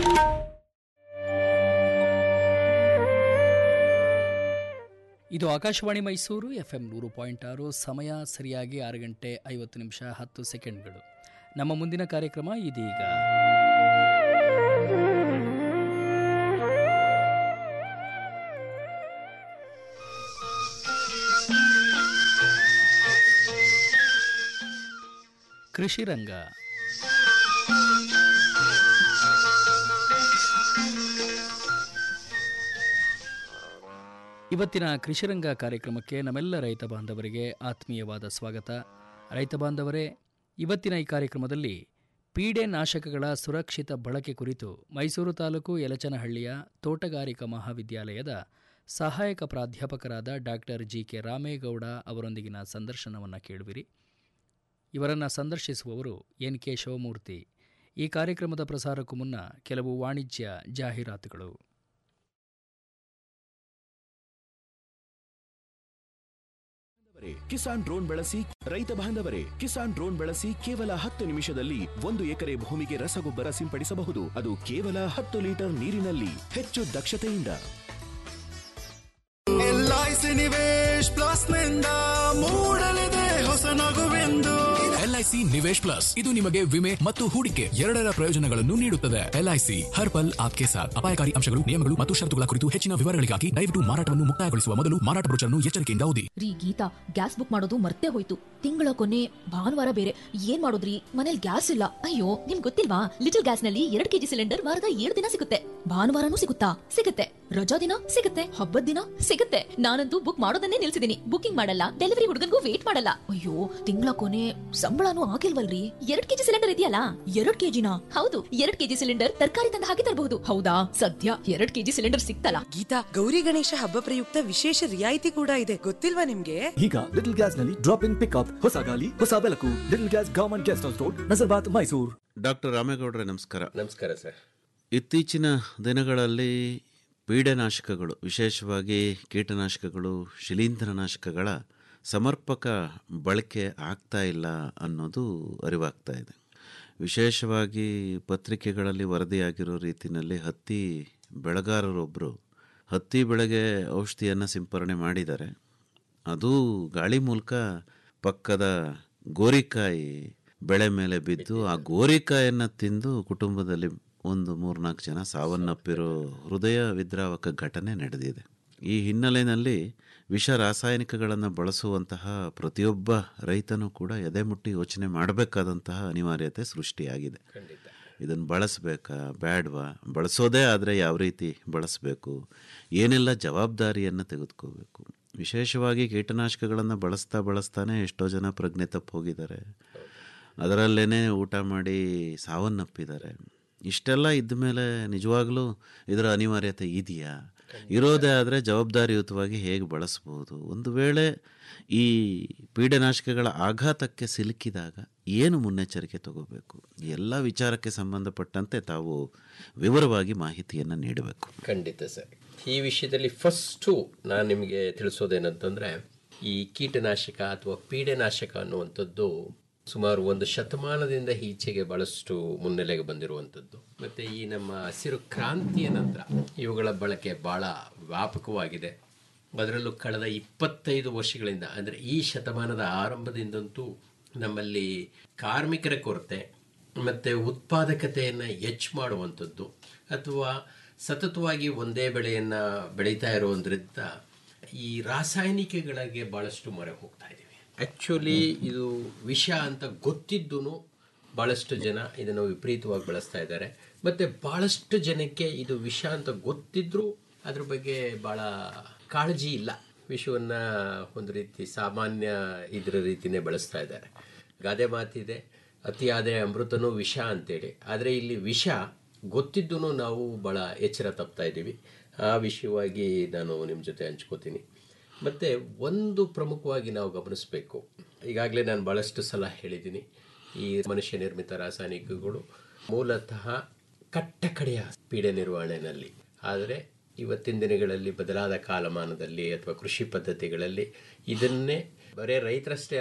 ಇದು Akashvani Mysuru F M ನೂರು point ಆರು ಸಮಯ ಸರಿಯಾಗಿ ಆರು ಗಂಟೆ ಐವತ್ತು ನಿಮಿಷ ಹತ್ತು ಸೆಕೆಂಡ್ಗಳು ನಮ್ಮ ಮುಂದಿನ ಕಾರ್ಯಕ್ರಮ ಇದೀಗ ಕೃಷಿ ರಂಗ ಇವತ್ತಿನ ಕೃಷಿರಂಗ ಕಾರ್ಯಕ್ರಮಕ್ಕೆ ನಮ್ಮೆಲ್ಲ ರೈತ ಬಾಂಧವರಿಗೆ ಆತ್ಮೀಯವಾದ ಸ್ವಾಗತ ರೈತ ಬಾಂಧವರೇ ಇವತ್ತಿನ ಈ ಕಾರ್ಯಕ್ರಮದಲ್ಲಿ ಪೀಡೆ ನಾಶಕಗಳ ಸುರಕ್ಷಿತ ಬಳಕೆ ಕುರಿತು ಮೈಸೂರು ತಾಲೂಕು ಯಲಚನಹಳ್ಳಿಯ ತೋಟಗಾರಿಕಾ ಮಹಾವಿದ್ಯಾಲಯದ ಸಹಾಯಕ ಪ್ರಾಧ್ಯಾಪಕರಾದ ಡಾಕ್ಟರ್ ಜಿ ಕೆ ರಾಮೇಗೌಡ ಅವರೊಂದಿಗಿನ ಸಂದರ್ಶನವನ್ನು ಕೇಳುವಿರಿ ಇವರನ್ನು ಸಂದರ್ಶಿಸುವವರು ಎನ್ ಕೆ ಶಿವಮೂರ್ತಿ ಈ ಕಾರ್ಯಕ್ರಮದ ಪ್ರಸಾರಕ್ಕೂ ಮುನ್ನ ಕೆಲವು ವಾಣಿಜ್ಯ ಜಾಹೀರಾತುಗಳು ಕಿಸಾನ್ ಡ್ರೋನ್ ಬಳಸಿ ರೈತ ಬಾಂಧವರೇ ಕಿಸಾನ್ ಡ್ರೋನ್ ಬಳಸಿ ಕೇವಲ ಹತ್ತು ನಿಮಿಷದಲ್ಲಿ ಒಂದು ಎಕರೆ ಭೂಮಿಗೆ ರಸಗೊಬ್ಬರ ಸಿಂಪಡಿಸಬಹುದು ಅದು ಕೇವಲ ಹತ್ತು ಲೀಟರ್ ನೀರಿನಲ್ಲಿ ಹೆಚ್ಚು ದಕ್ಷತೆಯಿಂದ ಎಲ್ಐಸಿ ನಿವೇಶ್ ಪ್ಲಸ್ ನಿಂದ ಮೂಡಲಿದೆ ಹೊಸ ನಗುವೆಂದು ಎಲ್ಐಸಿ ನಿವೇಶ್ ಪ್ಲಸ್ ಇದು ನಿಮಗೆ ವಿಮೆ ಮತ್ತು ಹೂಡಿಕೆ ಎರಡರ ಪ್ರಯೋಜನಗಳನ್ನು ನೀಡುತ್ತದೆ ಎಲ್ಐಸಿ ಹರ್ ಪಲ್ ಆಪ್ಕೆ ಸಾಥ್ ಅಪಾಯಕಾರಿ ಅಂಶಗಳು ನಿಯಮಗಳು ಮತ್ತು ಷರತ್ತುಗಳ ಕುರಿತು ಹೆಚ್ಚಿನ ವಿವರಗಳಿಗಾಗಿ ದಯವಿಟ್ಟು ಮಾರಾಟವನ್ನು ಮುಕ್ತಾಯಗೊಳಿಸುವ ಮೊದಲು ಮಾರಾಟ ಬ್ರೋಚರ್ನ್ನು ಎಚ್ಚರಿಕೆಯಿಂದ ಓದಿ ರೀ ಗೀತಾ ಗ್ಯಾಸ್ ಬುಕ್ ಮಾಡೋದು ಮರ್ತೇ ಹೋಯ್ತು ತಿಂಗಳ ಕೊನೆ ಭಾನುವಾರ ಬೇರೆ ಏನ್ ಮಾಡೋದ್ರಿ ಮನೇಲಿ ಗ್ಯಾಸ್ ಇಲ್ಲ ಅಯ್ಯೋ ನಿಮ್ ಗೊತ್ತಿಲ್ವಾ ಲಿಟಲ್ ಗ್ಯಾಸ್ ನಲ್ಲಿ ಎರಡ್ ಕೆಜಿ ಸಿಲಿಂಡರ್ ವಾರದ ಏಳು ದಿನ ಸಿಗುತ್ತೆ ಭಾನುವಾರನೂ ಸಿಗುತ್ತಾ ಸಿಗುತ್ತೆ ರಜಾ ದಿನ ಸಿಗುತ್ತೆ ಹಬ್ಬದ ದಿನ ಸಿಗುತ್ತೆ ನಾನಂತೂ ಬುಕ್ ಮಾಡೋದನ್ನೇ ನಿಲ್ಸಿದೀನಿ ಬುಕಿಂಗ್ ಮಾಡಲ್ಲ ಡೆಲಿವರಿ ಹುಡುಗನ್ಗೂ ವೇಟ್ ಮಾಡಲ್ಲ ಅಯ್ಯೋ ತಿಂಗಳ ಕೊನೆ ಸಂಬಳನೂ ಆಗಿಲ್ವಲ್ರಿ ಎರಡ್ ಕೆಜಿ ಸಿಲಿಂಡರ್ ಇದೆಯಲ್ಲ ಎರಡ್ ಕೆಜಿನಾ ಹೌದು ಎರಡ್ ಕೆಜಿ ಸಿಲಿಂಡರ್ ತರಕಾರಿ ತಂದು ಹಾಕಿ ತರಬಹುದು ಹೌದಾ ಸದ್ಯ ಎರಡ್ ಕೆಜಿ ಸಿಲಿಂಡರ್ ಸಿಕ್ತಲ್ಲ ಗೀತಾ ಗೌರಿ ಗಣೇಶ ಹಬ್ಬ ಪ್ರಯುಕ್ತ ವಿಶೇಷ ರಿಯಾಯಿತಿ ಕೂಡ ಇದೆ ಗೊತ್ತಿಲ್ವಾ ನಿಮ್ಗೆ ಈಗ ಲಿಟಲ್ ಗ್ಯಾಸ್ ನಲ್ಲಿ ಡ್ರಾಪ್ ಇನ್ ಪಿಕ್ಅಪ್ ಹೊಸ ಗಾಲಿ ಹೊಸ ಬೆಳಕು little gas government guest house road Nazarbad Mysuru doctor ರಾಮೇಗೌಡ್ರೆ ನಮಸ್ಕಾರ ನಮಸ್ಕಾರ ಸರ್ ಇತ್ತೀಚಿನ ದಿನಗಳಲ್ಲಿ ಪೀಡೆನಾಶಕಗಳು ವಿಶೇಷವಾಗಿ ಕೀಟನಾಶಕಗಳು ಶಿಲೀಂಧ್ರನಾಶಕಗಳ ಸಮರ್ಪಕ ಬಳಕೆ ಆಗ್ತಾ ಇಲ್ಲ ಅನ್ನೋದು ಅರಿವಾಗ್ತಾ ಇದೆ ವಿಶೇಷವಾಗಿ ಪತ್ರಿಕೆಗಳಲ್ಲಿ ವರದಿಯಾಗಿರೋ ರೀತಿಯಲ್ಲಿ ಹತ್ತಿ ಬೆಳೆಗಾರರೊಬ್ಬರು ಹತ್ತಿ ಬೆಳೆಗೆ ಔಷಧಿಯನ್ನು ಸಿಂಪರಣೆ ಮಾಡಿದ್ದಾರೆ ಅದು ಗಾಳಿ ಮೂಲಕ ಪಕ್ಕದ ಗೋರಿಕಾಯಿ ಬೆಳೆ ಮೇಲೆ ಬಿದ್ದು ಆ ಗೋರಿಕಾಯನ್ನು ತಿಂದು ಕುಟುಂಬದಲ್ಲಿ ಒಂದು ಮೂರ್ನಾಲ್ಕು ಜನ ಸಾವನ್ನಪ್ಪಿರೋ ಹೃದಯ ವಿದ್ರಾವಕ ಘಟನೆ ನಡೆದಿದೆ ಈ ಹಿನ್ನೆಲೆಯಲ್ಲಿ ವಿಷ ರಾಸಾಯನಿಕಗಳನ್ನು ಬಳಸುವಂತಹ ಪ್ರತಿಯೊಬ್ಬ ರೈತನೂ ಕೂಡ ಎದೆಮುಟ್ಟಿ ಯೋಚನೆ ಮಾಡಬೇಕಾದಂತಹ ಅನಿವಾರ್ಯತೆ ಸೃಷ್ಟಿಯಾಗಿದೆ ಇದನ್ನು ಬಳಸಬೇಕಾ ಬ್ಯಾಡ್ವಾ ಬಳಸೋದೇ ಆದರೆ ಯಾವ ರೀತಿ ಬಳಸಬೇಕು ಏನೆಲ್ಲ ಜವಾಬ್ದಾರಿಯನ್ನು ತೆಗೆದುಕೋಬೇಕು ವಿಶೇಷವಾಗಿ ಕೀಟನಾಶಕಗಳನ್ನು ಬಳಸ್ತಾ ಬಳಸ್ತಾನೆ ಎಷ್ಟೋ ಜನ ಪ್ರಜ್ಞೆ ತಪ್ಪು ಹೋಗಿದ್ದಾರೆ ಅದರಲ್ಲೇ ಊಟ ಮಾಡಿ ಸಾವನ್ನಪ್ಪಿದ್ದಾರೆ ಇಷ್ಟೆಲ್ಲ ಇದ್ದ ಮೇಲೆ ನಿಜವಾಗ್ಲೂ ಇದರ ಅನಿವಾರ್ಯತೆ ಇದೆಯಾ ಇರೋದೇ ಆದರೆ ಜವಾಬ್ದಾರಿಯುತವಾಗಿ ಹೇಗೆ ಬಳಸ್ಬೋದು ಒಂದು ವೇಳೆ ಈ ಪೀಡನಾಶಕಗಳ ಆಘಾತಕ್ಕೆ ಸಿಲುಕಿದಾಗ ಏನು ಮುನ್ನೆಚ್ಚರಿಕೆ ತಗೋಬೇಕು ಎಲ್ಲ ವಿಚಾರಕ್ಕೆ ಸಂಬಂಧಪಟ್ಟಂತೆ ತಾವು ವಿವರವಾಗಿ ಮಾಹಿತಿಯನ್ನು ನೀಡಬೇಕು ಖಂಡಿತ ಸರ್ ಈ ವಿಷಯದಲ್ಲಿ ಫಸ್ಟು ನಾನು ನಿಮಗೆ ತಿಳಿಸೋದೇನಂತಂದರೆ ಈ ಕೀಟನಾಶಕ ಅಥವಾ ಪೀಡೆನಾಶಕ ಅನ್ನುವಂಥದ್ದು ಸುಮಾರು ಒಂದು ಶತಮಾನದಿಂದ ಈಚೆಗೆ ಭಾಳಷ್ಟು ಮುನ್ನೆಲೆಗೆ ಬಂದಿರುವಂಥದ್ದು ಮತ್ತು ಈ ನಮ್ಮ ಹಸಿರು ಕ್ರಾಂತಿಯ ನಂತರ ಇವುಗಳ ಬಳಕೆ ಭಾಳ ವ್ಯಾಪಕವಾಗಿದೆ ಅದರಲ್ಲೂ ಕಳೆದ ಇಪ್ಪತ್ತೈದು ವರ್ಷಗಳಿಂದ ಅಂದರೆ ಈ ಶತಮಾನದ ಆರಂಭದಿಂದಂತೂ ನಮ್ಮಲ್ಲಿ ಕಾರ್ಮಿಕರ ಕೊರತೆ ಮತ್ತು ಉತ್ಪಾದಕತೆಯನ್ನು ಹೆಚ್ಚು ಮಾಡುವಂಥದ್ದು ಅಥವಾ ಸತತವಾಗಿ ಒಂದೇ ಬೆಳೆಯನ್ನು ಬೆಳೀತಾ ಇರುವುದರಿಂದ ಈ ರಾಸಾಯನಿಕಗಳಿಗೆ ಭಾಳಷ್ಟು ಮೊರೆ ಹೋಗ್ತಾ ಇದ್ದೀವಿ ಆ್ಯಕ್ಚುಲಿ ಇದು ವಿಷ ಅಂತ ಗೊತ್ತಿದ್ದೂ ಭಾಳಷ್ಟು ಜನ ಇದನ್ನು ವಿಪರೀತವಾಗಿ ಬಳಸ್ತಾ ಇದ್ದಾರೆ ಮತ್ತು ಭಾಳಷ್ಟು ಜನಕ್ಕೆ ಇದು ವಿಷ ಅಂತ ಗೊತ್ತಿದ್ರೂ ಅದ್ರ ಬಗ್ಗೆ ಭಾಳ ಕಾಳಜಿ ಇಲ್ಲ ವಿಷವನ್ನು ಒಂದು ರೀತಿ ಸಾಮಾನ್ಯ ಇದರ ರೀತಿಯೇ ಬಳಸ್ತಾ ಇದ್ದಾರೆ ಗಾದೆ ಮಾತಿದೆ ಅತಿಯಾದ ಅಮೃತನೂ ವಿಷ ಅಂತೇಳಿ ಆದರೆ ಇಲ್ಲಿ ವಿಷ ಗೊತ್ತಿದ್ದೂ ನಾವು ಭಾಳ ಎಚ್ಚರ ತಪ್ತಾ ಇದ್ದೀವಿ ಆ ವಿಷಯವಾಗಿ ನಾನು ನಿಮ್ಮ ಜೊತೆ ಹಂಚ್ಕೋತೀನಿ ಮತ್ತು ಒಂದು ಪ್ರಮುಖವಾಗಿ ನಾವು ಗಮನಿಸಬೇಕು ಈಗಾಗಲೇ ನಾನು ಭಾಳಷ್ಟು ಸಲ ಹೇಳಿದ್ದೀನಿ ಈ ಮನುಷ್ಯ ನಿರ್ಮಿತ ರಾಸಾಯನಿಕಗಳು ಮೂಲತಃ ಕಟ್ಟಕಡೆಯ ಪೀಡೆ ನಿರ್ವಹಣೆಯಲ್ಲಿ ಆದರೆ ಇವತ್ತಿನ ದಿನಗಳಲ್ಲಿ ಬದಲಾದ ಕಾಲಮಾನದಲ್ಲಿ ಅಥವಾ ಕೃಷಿ ಪದ್ಧತಿಗಳಲ್ಲಿ ಇದನ್ನೇ ಬರೇ ರೈತರಷ್ಟೇ ಅಲ್ಲ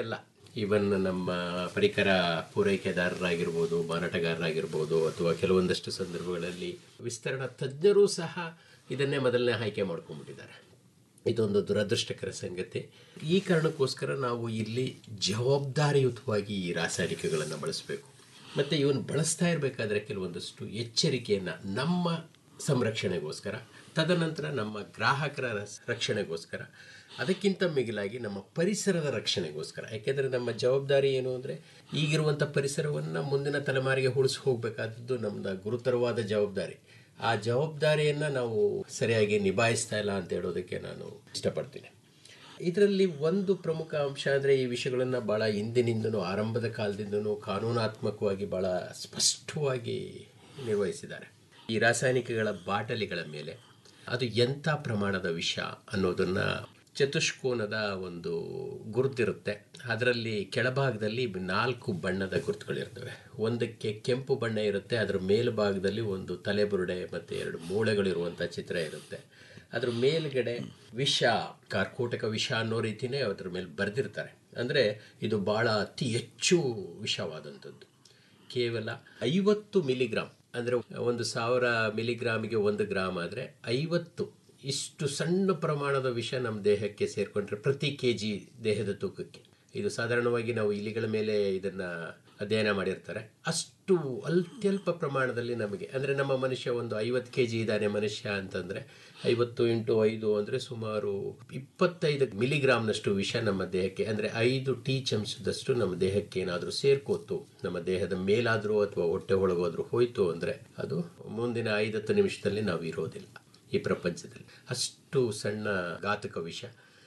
ಈವನ್ ನಮ್ಮ ಪರಿಕರ ಪೂರೈಕೆದಾರರಾಗಿರ್ಬೋದು ಮಾರಾಟಗಾರರಾಗಿರ್ಬೋದು ಅಥವಾ ಕೆಲವೊಂದಷ್ಟು ಸಂದರ್ಭಗಳಲ್ಲಿ ವಿಸ್ತರಣಾ ತಜ್ಞರೂ ಸಹ ಇದನ್ನೇ ಮೊದಲನೇ ಆಯ್ಕೆ ಮಾಡ್ಕೊಂಡ್ಬಿಟ್ಟಿದ್ದಾರೆ ಇದೊಂದು ದುರದೃಷ್ಟಕರ ಸಂಗತಿ ಈ ಕಾರಣಕ್ಕೋಸ್ಕರ ನಾವು ಇಲ್ಲಿ ಜವಾಬ್ದಾರಿಯುತವಾಗಿ ಈ ರಾಸಾಯನಿಕಗಳನ್ನು ಬಳಸಬೇಕು ಮತ್ತು ಇವನು ಬಳಸ್ತಾ ಇರಬೇಕಾದ್ರೆ ಕೆಲವೊಂದಷ್ಟು ಎಚ್ಚರಿಕೆಯನ್ನು ನಮ್ಮ ಸಂರಕ್ಷಣೆಗೋಸ್ಕರ ತದನಂತರ ನಮ್ಮ ಗ್ರಾಹಕರ ರಸ್- ರಕ್ಷಣೆಗೋಸ್ಕರ ಅದಕ್ಕಿಂತ ಮಿಗಿಲಾಗಿ ನಮ್ಮ ಪರಿಸರದ ರಕ್ಷಣೆಗೋಸ್ಕರ ಯಾಕೆಂದರೆ ನಮ್ಮ ಜವಾಬ್ದಾರಿ ಏನು ಅಂದರೆ ಈಗಿರುವಂಥ ಪರಿಸರವನ್ನು ಮುಂದಿನ ತಲೆಮಾರಿಗೆ ಉಳಿಸಿ ಹೋಗಬೇಕಾದದ್ದು ನಮ್ಮದು ಗುರುತರವಾದ ಜವಾಬ್ದಾರಿ ಆ ಜವಾಬ್ದಾರಿಯನ್ನು ನಾವು ಸರಿಯಾಗಿ ನಿಭಾಯಿಸ್ತಾ ಇಲ್ಲ ಅಂತ ಹೇಳೋದಕ್ಕೆ ನಾನು ಇಷ್ಟಪಡ್ತೀನಿ ಇದರಲ್ಲಿ ಒಂದು ಪ್ರಮುಖ ಅಂಶ ಅಂದರೆ ಈ ವಿಷಯಗಳನ್ನು ಭಾಳ ಹಿಂದಿನಿಂದನೂ ಆರಂಭದ ಕಾಲದಿಂದನೂ ಕಾನೂನಾತ್ಮಕವಾಗಿ ಭಾಳ ಸ್ಪಷ್ಟವಾಗಿ ನಿರ್ವಹಿಸಿದ್ದಾರೆ ಈ ರಾಸಾಯನಿಕಗಳ ಬಾಟಲಿಗಳ ಮೇಲೆ ಅದು ಎಂಥ ಪ್ರಮಾಣದ ವಿಷ ಅನ್ನೋದನ್ನು ಚತುಷ್ಕೋನದ ಒಂದು ಗುರುತಿರುತ್ತೆ ಅದರಲ್ಲಿ ಕೆಳಭಾಗದಲ್ಲಿ ನಾಲ್ಕು ಬಣ್ಣದ ಗುರುತುಗಳಿರ್ತವೆ ಒಂದಕ್ಕೆ ಕೆಂಪು ಬಣ್ಣ ಇರುತ್ತೆ ಅದರ ಮೇಲ್ಭಾಗದಲ್ಲಿ ಒಂದು ತಲೆಬುರುಡೆ ಮತ್ತು ಎರಡು ಮೂಳೆಗಳಿರುವಂಥ ಚಿತ್ರ ಇರುತ್ತೆ ಅದ್ರ ಮೇಲ್ಗಡೆ ವಿಷ ಕಾರ್ಕೋಟಕ ವಿಷ ಅನ್ನೋ ರೀತಿನೇ ಅದ್ರ ಮೇಲೆ ಬರೆದಿರ್ತಾರೆ ಅಂದರೆ ಇದು ಭಾಳ ಅತಿ ಹೆಚ್ಚು ವಿಷವಾದಂಥದ್ದು ಕೇವಲ ಐವತ್ತು ಮಿಲಿಗ್ರಾಮ್ ಅಂದರೆ ಒಂದು ಸಾವಿರ ಮಿಲಿಗ್ರಾಮಿಗೆ ಒಂದು ಗ್ರಾಮ್ ಆದರೆ ಐವತ್ತು ಇಷ್ಟು ಸಣ್ಣ ಪ್ರಮಾಣದ ವಿಷ ನಮ್ಮ ದೇಹಕ್ಕೆ ಸೇರಿಕೊಂಡ್ರೆ ಪ್ರತಿ ಕೆ ಜಿ ದೇಹದ ತೂಕಕ್ಕೆ ಇದು ಸಾಧಾರಣವಾಗಿ ನಾವು ಇಲಿಗಳ ಮೇಲೆ ಇದನ್ನು ಅಧ್ಯಯನ ಮಾಡಿರ್ತಾರೆ ಅಷ್ಟು ಅತ್ಯಲ್ಪ ಪ್ರಮಾಣದಲ್ಲಿ ನಮಗೆ ಅಂದರೆ ನಮ್ಮ ಮನುಷ್ಯ ಒಂದು ಐವತ್ತು ಕೆ ಜಿ ಇದ್ದಾನೆ ಮನುಷ್ಯ ಅಂತಂದರೆ ಐವತ್ತು ಇಂಟು ಐದು ಅಂದರೆ ಸುಮಾರು ಇಪ್ಪತ್ತೈದು ಮಿಲಿಗ್ರಾಮ್ನಷ್ಟು ವಿಷ ನಮ್ಮ ದೇಹಕ್ಕೆ ಅಂದರೆ ಐದು ಟೀ ಚಮಚದಷ್ಟು ನಮ್ಮ ದೇಹಕ್ಕೆ ಏನಾದರೂ ಸೇರ್ಕೋತು ನಮ್ಮ ದೇಹದ ಮೇಲಾದರೂ ಅಥವಾ ಹೊಟ್ಟೆ ಒಳಗೋದ್ರೂ ಹೋಯ್ತು ಅಂದರೆ ಅದು ಮುಂದಿನ ಐದತ್ತು ನಿಮಿಷದಲ್ಲಿ ನಾವು ಇರೋದಿಲ್ಲ ಈ ಪ್ರಪಂಚದಲ್ಲಿ ಅಷ್ಟು ಸಣ್ಣ ಘಾತಕ ವಿಷ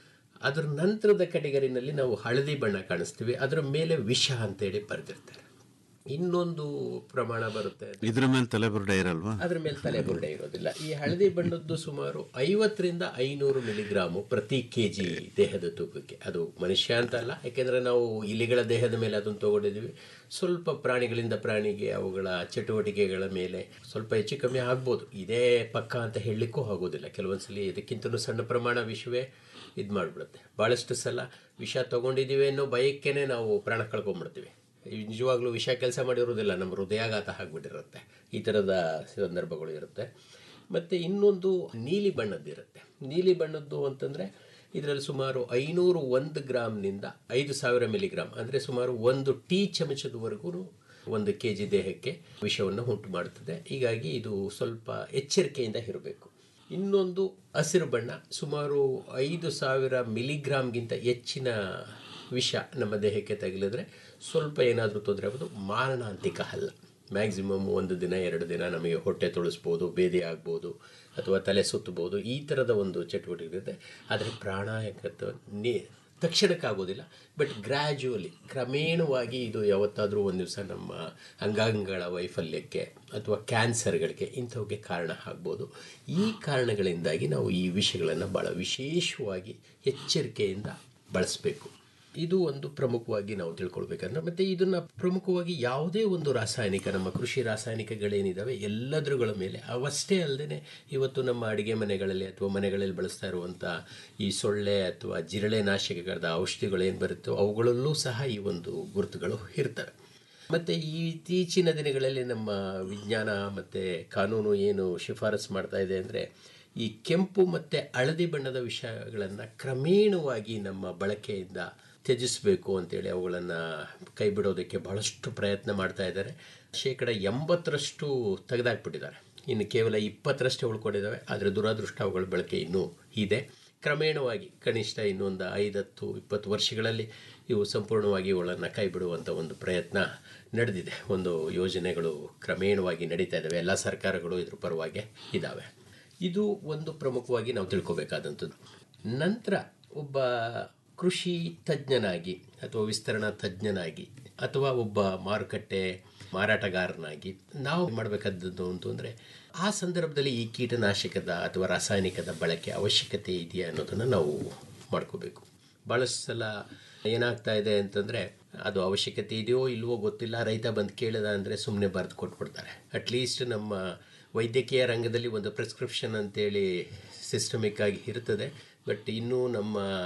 ಅದರ ನಂತರದ ಕಡೆಗರಿನಲ್ಲಿ ನಾವು ಹಳದಿ ಬಣ್ಣ ಕಾಣಿಸ್ತೀವಿ ಅದರ ಮೇಲೆ ವಿಷ ಅಂತೇಳಿ ಬರೆದಿರ್ತಾರೆ ಇನ್ನೊಂದು ಪ್ರಮಾಣ ಬರುತ್ತೆ ಇದ್ರ ಮೇಲೆ ತಲೆಬುರುಡೆ ಇರಲ್ವಾ ಅದ್ರ ಮೇಲೆ ತಲೆಬುರುಡೆ ಇರೋದಿಲ್ಲ ಈ ಹಳದಿ ಬಣ್ಣದ್ದು ಸುಮಾರು ಐವತ್ತರಿಂದ ಐನೂರು ಮಿಲಿಗ್ರಾಮು ಪ್ರತಿ ಕೆ ಜಿ ದೇಹದ ತೂಕಕ್ಕೆ ಅದು ಮನುಷ್ಯ ಅಂತ ಅಲ್ಲ ಯಾಕೆಂದರೆ ನಾವು ಇಲಿಗಳ ದೇಹದ ಮೇಲೆ ಅದನ್ನು ತಗೊಂಡಿದ್ದೀವಿ ಸ್ವಲ್ಪ ಪ್ರಾಣಿಗಳಿಂದ ಪ್ರಾಣಿಗೆ ಅವುಗಳ ಚಟುವಟಿಕೆಗಳ ಮೇಲೆ ಸ್ವಲ್ಪ ಹೆಚ್ಚು ಕಮ್ಮಿ ಆಗ್ಬೋದು ಇದೇ ಪಕ್ಕ ಅಂತ ಹೇಳಲಿಕ್ಕೂ ಆಗೋದಿಲ್ಲ ಕೆಲವೊಂದ್ಸಲಿ ಇದಕ್ಕಿಂತಲೂ ಸಣ್ಣ ಪ್ರಮಾಣ ವಿಷವೇ ಇದು ಮಾಡಿಬಿಡುತ್ತೆ ಭಾಳಷ್ಟು ಸಲ ವಿಷ ತೊಗೊಂಡಿದ್ದೀವಿ ಅನ್ನೋ ಭಯಕ್ಕೇ ನಾವು ಪ್ರಾಣ ಕಳ್ಕೊಂಬಿಡ್ತೀವಿ ನಿಜವಾಗ್ಲೂ ವಿಷ ಕೆಲಸ ಮಾಡಿರೋದಿಲ್ಲ ನಮ್ಮ ಹೃದಯಾಘಾತ ಆಗಿಬಿಟ್ಟಿರುತ್ತೆ ಈ ಥರದ ಸಂದರ್ಭಗಳು ಇರುತ್ತೆ ಮತ್ತು ಇನ್ನೊಂದು ನೀಲಿ ಬಣ್ಣದ್ದಿರುತ್ತೆ ನೀಲಿ ಬಣ್ಣದ್ದು ಅಂತಂದರೆ ಇದರಲ್ಲಿ ಸುಮಾರು ಐನೂರು ಒಂದು ಗ್ರಾಮ್ನಿಂದ ಐದು ಸಾವಿರ ಮಿಲಿಗ್ರಾಮ್ ಅಂದರೆ ಸುಮಾರು ಒಂದು ಟೀ ಚಮಚದವರೆಗೂ ಒಂದು ಕೆ ಜಿ ದೇಹಕ್ಕೆ ವಿಷವನ್ನು ಉಂಟು ಮಾಡುತ್ತದೆ ಹೀಗಾಗಿ ಇದು ಸ್ವಲ್ಪ ಎಚ್ಚರಿಕೆಯಿಂದ ಇರಬೇಕು ಇನ್ನೊಂದು ಹಸಿರು ಬಣ್ಣ ಸುಮಾರು ಐದು ಸಾವಿರ ಮಿಲಿಗ್ರಾಮ್ಗಿಂತ ಹೆಚ್ಚಿನ ವಿಷ ನಮ್ಮ ದೇಹಕ್ಕೆ ತಗುಲಿದ್ರೆ ಸ್ವಲ್ಪ ಏನಾದರೂ ತೊಂದರೆ ಆಗೋದು ಮಾರಣಾಂತಿಕ ಅಲ್ಲ ಮ್ಯಾಕ್ಸಿಮಮ್ ಒಂದು ದಿನ ಎರಡು ದಿನ ನಮಗೆ ಹೊಟ್ಟೆ ತೊಳಸ್ಬೋದು ಬೇದಿ ಆಗ್ಬೋದು ಅಥವಾ ತಲೆ ಸುತ್ತಬೋದು ಈ ಥರದ ಒಂದು ಚಟುವಟಿಕೆ ಇರುತ್ತೆ ಆದರೆ ಪ್ರಾಣಾಯಾಮ ನೇ ತಕ್ಷಣಕ್ಕಾಗೋದಿಲ್ಲ ಬಟ್ ಗ್ರ್ಯಾಜುವಲಿ ಕ್ರಮೇಣವಾಗಿ ಇದು ಯಾವತ್ತಾದರೂ ಒಂದು ದಿವಸ ನಮ್ಮ ಅಂಗಾಂಗಗಳ ವೈಫಲ್ಯಕ್ಕೆ ಅಥವಾ ಕ್ಯಾನ್ಸರ್ಗಳಿಗೆ ಇಂಥವಕ್ಕೆ ಕಾರಣ ಆಗ್ಬೋದು ಈ ಕಾರಣಗಳಿಂದಾಗಿ ನಾವು ಈ ವಿಷಯಗಳನ್ನು ಭಾಳ ವಿಶೇಷವಾಗಿ ಎಚ್ಚರಿಕೆಯಿಂದ ಬಳಸಬೇಕು ಇದು ಒಂದು ಪ್ರಮುಖವಾಗಿ ನಾವು ತಿಳ್ಕೊಳ್ಬೇಕಂದ್ರೆ ಮತ್ತು ಇದನ್ನು ಪ್ರಮುಖವಾಗಿ ಯಾವುದೇ ಒಂದು ರಾಸಾಯನಿಕ ನಮ್ಮ ಕೃಷಿ ರಾಸಾಯನಿಕಗಳೇನಿದ್ದಾವೆ ಎಲ್ಲದರುಗಳ ಮೇಲೆ ಅವಷ್ಟೇ ಅಲ್ಲದೆ ಇವತ್ತು ನಮ್ಮ ಅಡುಗೆ ಮನೆಗಳಲ್ಲಿ ಅಥವಾ ಮನೆಗಳಲ್ಲಿ ಬಳಸ್ತಾ ಇರುವಂಥ ಈ ಸೊಳ್ಳೆ ಅಥವಾ ಜಿರಳೆ ನಾಶಕಗಳ ಔಷಧಿಗಳೇನು ಬರುತ್ತೋ ಅವುಗಳಲ್ಲೂ ಸಹ ಈ ಒಂದು ಗುರುತುಗಳು ಇರ್ತವೆ ಮತ್ತು ಈ ಇತ್ತೀಚಿನ ದಿನಗಳಲ್ಲಿ ನಮ್ಮ ವಿಜ್ಞಾನ ಮತ್ತು ಕಾನೂನು ಏನು ಶಿಫಾರಸು ಮಾಡ್ತಾ ಇದೆ ಅಂದರೆ ಈ ಕೆಂಪು ಮತ್ತು ಹಳದಿ ಬಣ್ಣದ ವಿಷಯಗಳನ್ನು ಕ್ರಮೇಣವಾಗಿ ನಮ್ಮ ಬಳಕೆಯಿಂದ ತ್ಯಜಿಸಬೇಕು ಅಂತೇಳಿ ಅವುಗಳನ್ನು ಕೈ ಬಿಡೋದಕ್ಕೆ ಬಹಳಷ್ಟು ಪ್ರಯತ್ನ ಮಾಡ್ತಾ ಇದ್ದಾರೆ ಶೇಕಡ ಎಂಬತ್ತರಷ್ಟು ತೆಗೆದಾಕ್ಬಿಟ್ಟಿದ್ದಾರೆ ಇನ್ನು ಕೇವಲ ಇಪ್ಪತ್ತರಷ್ಟೇ ಉಳ್ಕೊಂಡಿದ್ದಾವೆ ಆದರೆ ದುರಾದೃಷ್ಟ ಅವುಗಳ ಬಳಕೆ ಇನ್ನೂ ಇದೆ ಕ್ರಮೇಣವಾಗಿ ಕನಿಷ್ಠ ಇನ್ನೊಂದು ಐದತ್ತು ಇಪ್ಪತ್ತು ವರ್ಷಗಳಲ್ಲಿ ಇವು ಸಂಪೂರ್ಣವಾಗಿ ಇವುಗಳನ್ನು ಕೈ ಬಿಡುವಂಥ ಒಂದು ಪ್ರಯತ್ನ ನಡೆದಿದೆ ಒಂದು ಯೋಜನೆಗಳು ಕ್ರಮೇಣವಾಗಿ ನಡೀತಾ ಇದ್ದಾವೆ ಎಲ್ಲ ಸರ್ಕಾರಗಳು ಇದ್ರ ಪರವಾಗಿ ಇದ್ದಾವೆ ಇದು ಒಂದು ಪ್ರಮುಖವಾಗಿ ನಾವು ತಿಳ್ಕೊಬೇಕಾದಂಥದ್ದು ನಂತರ ಒಬ್ಬ ಕೃಷಿ ತಜ್ಞನಾಗಿ ಅಥವಾ ವಿಸ್ತರಣಾ ತಜ್ಞನಾಗಿ ಅಥವಾ ಒಬ್ಬ ಮಾರುಕಟ್ಟೆ ಮಾರಾಟಗಾರನಾಗಿ ನಾವು ಮಾಡಬೇಕಾದದ್ದು ಅಂತಂದರೆ ಆ ಸಂದರ್ಭದಲ್ಲಿ ಈ ಕೀಟನಾಶಕದ ಅಥವಾ ರಾಸಾಯನಿಕದ ಬಳಕೆ ಅವಶ್ಯಕತೆ ಇದೆಯಾ ಅನ್ನೋದನ್ನು ನಾವು ಮಾಡ್ಕೋಬೇಕು ಭಾಳಷ್ಟು ಸಲ ಏನಾಗ್ತಾ ಇದೆ ಅಂತಂದರೆ ಅದು ಅವಶ್ಯಕತೆ ಇದೆಯೋ ಇಲ್ವೋ ಗೊತ್ತಿಲ್ಲ ರೈತ ಬಂದು ಕೇಳಿದ ಅಂದರೆ ಸುಮ್ಮನೆ ಬರೆದು ಕೊಟ್ಬಿಡ್ತಾರೆ ಅಟ್ಲೀಸ್ಟ್ ನಮ್ಮ ವೈದ್ಯಕೀಯ ರಂಗದಲ್ಲಿ ಒಂದು ಪ್ರಿಸ್ಕ್ರಿಪ್ಷನ್ ಅಂತೇಳಿ ಸಿಸ್ಟಮಿಕ್ ಆಗಿ ಇರ್ತದೆ ಬಟ್ ಇನ್ನೂ ನಮ್ಮ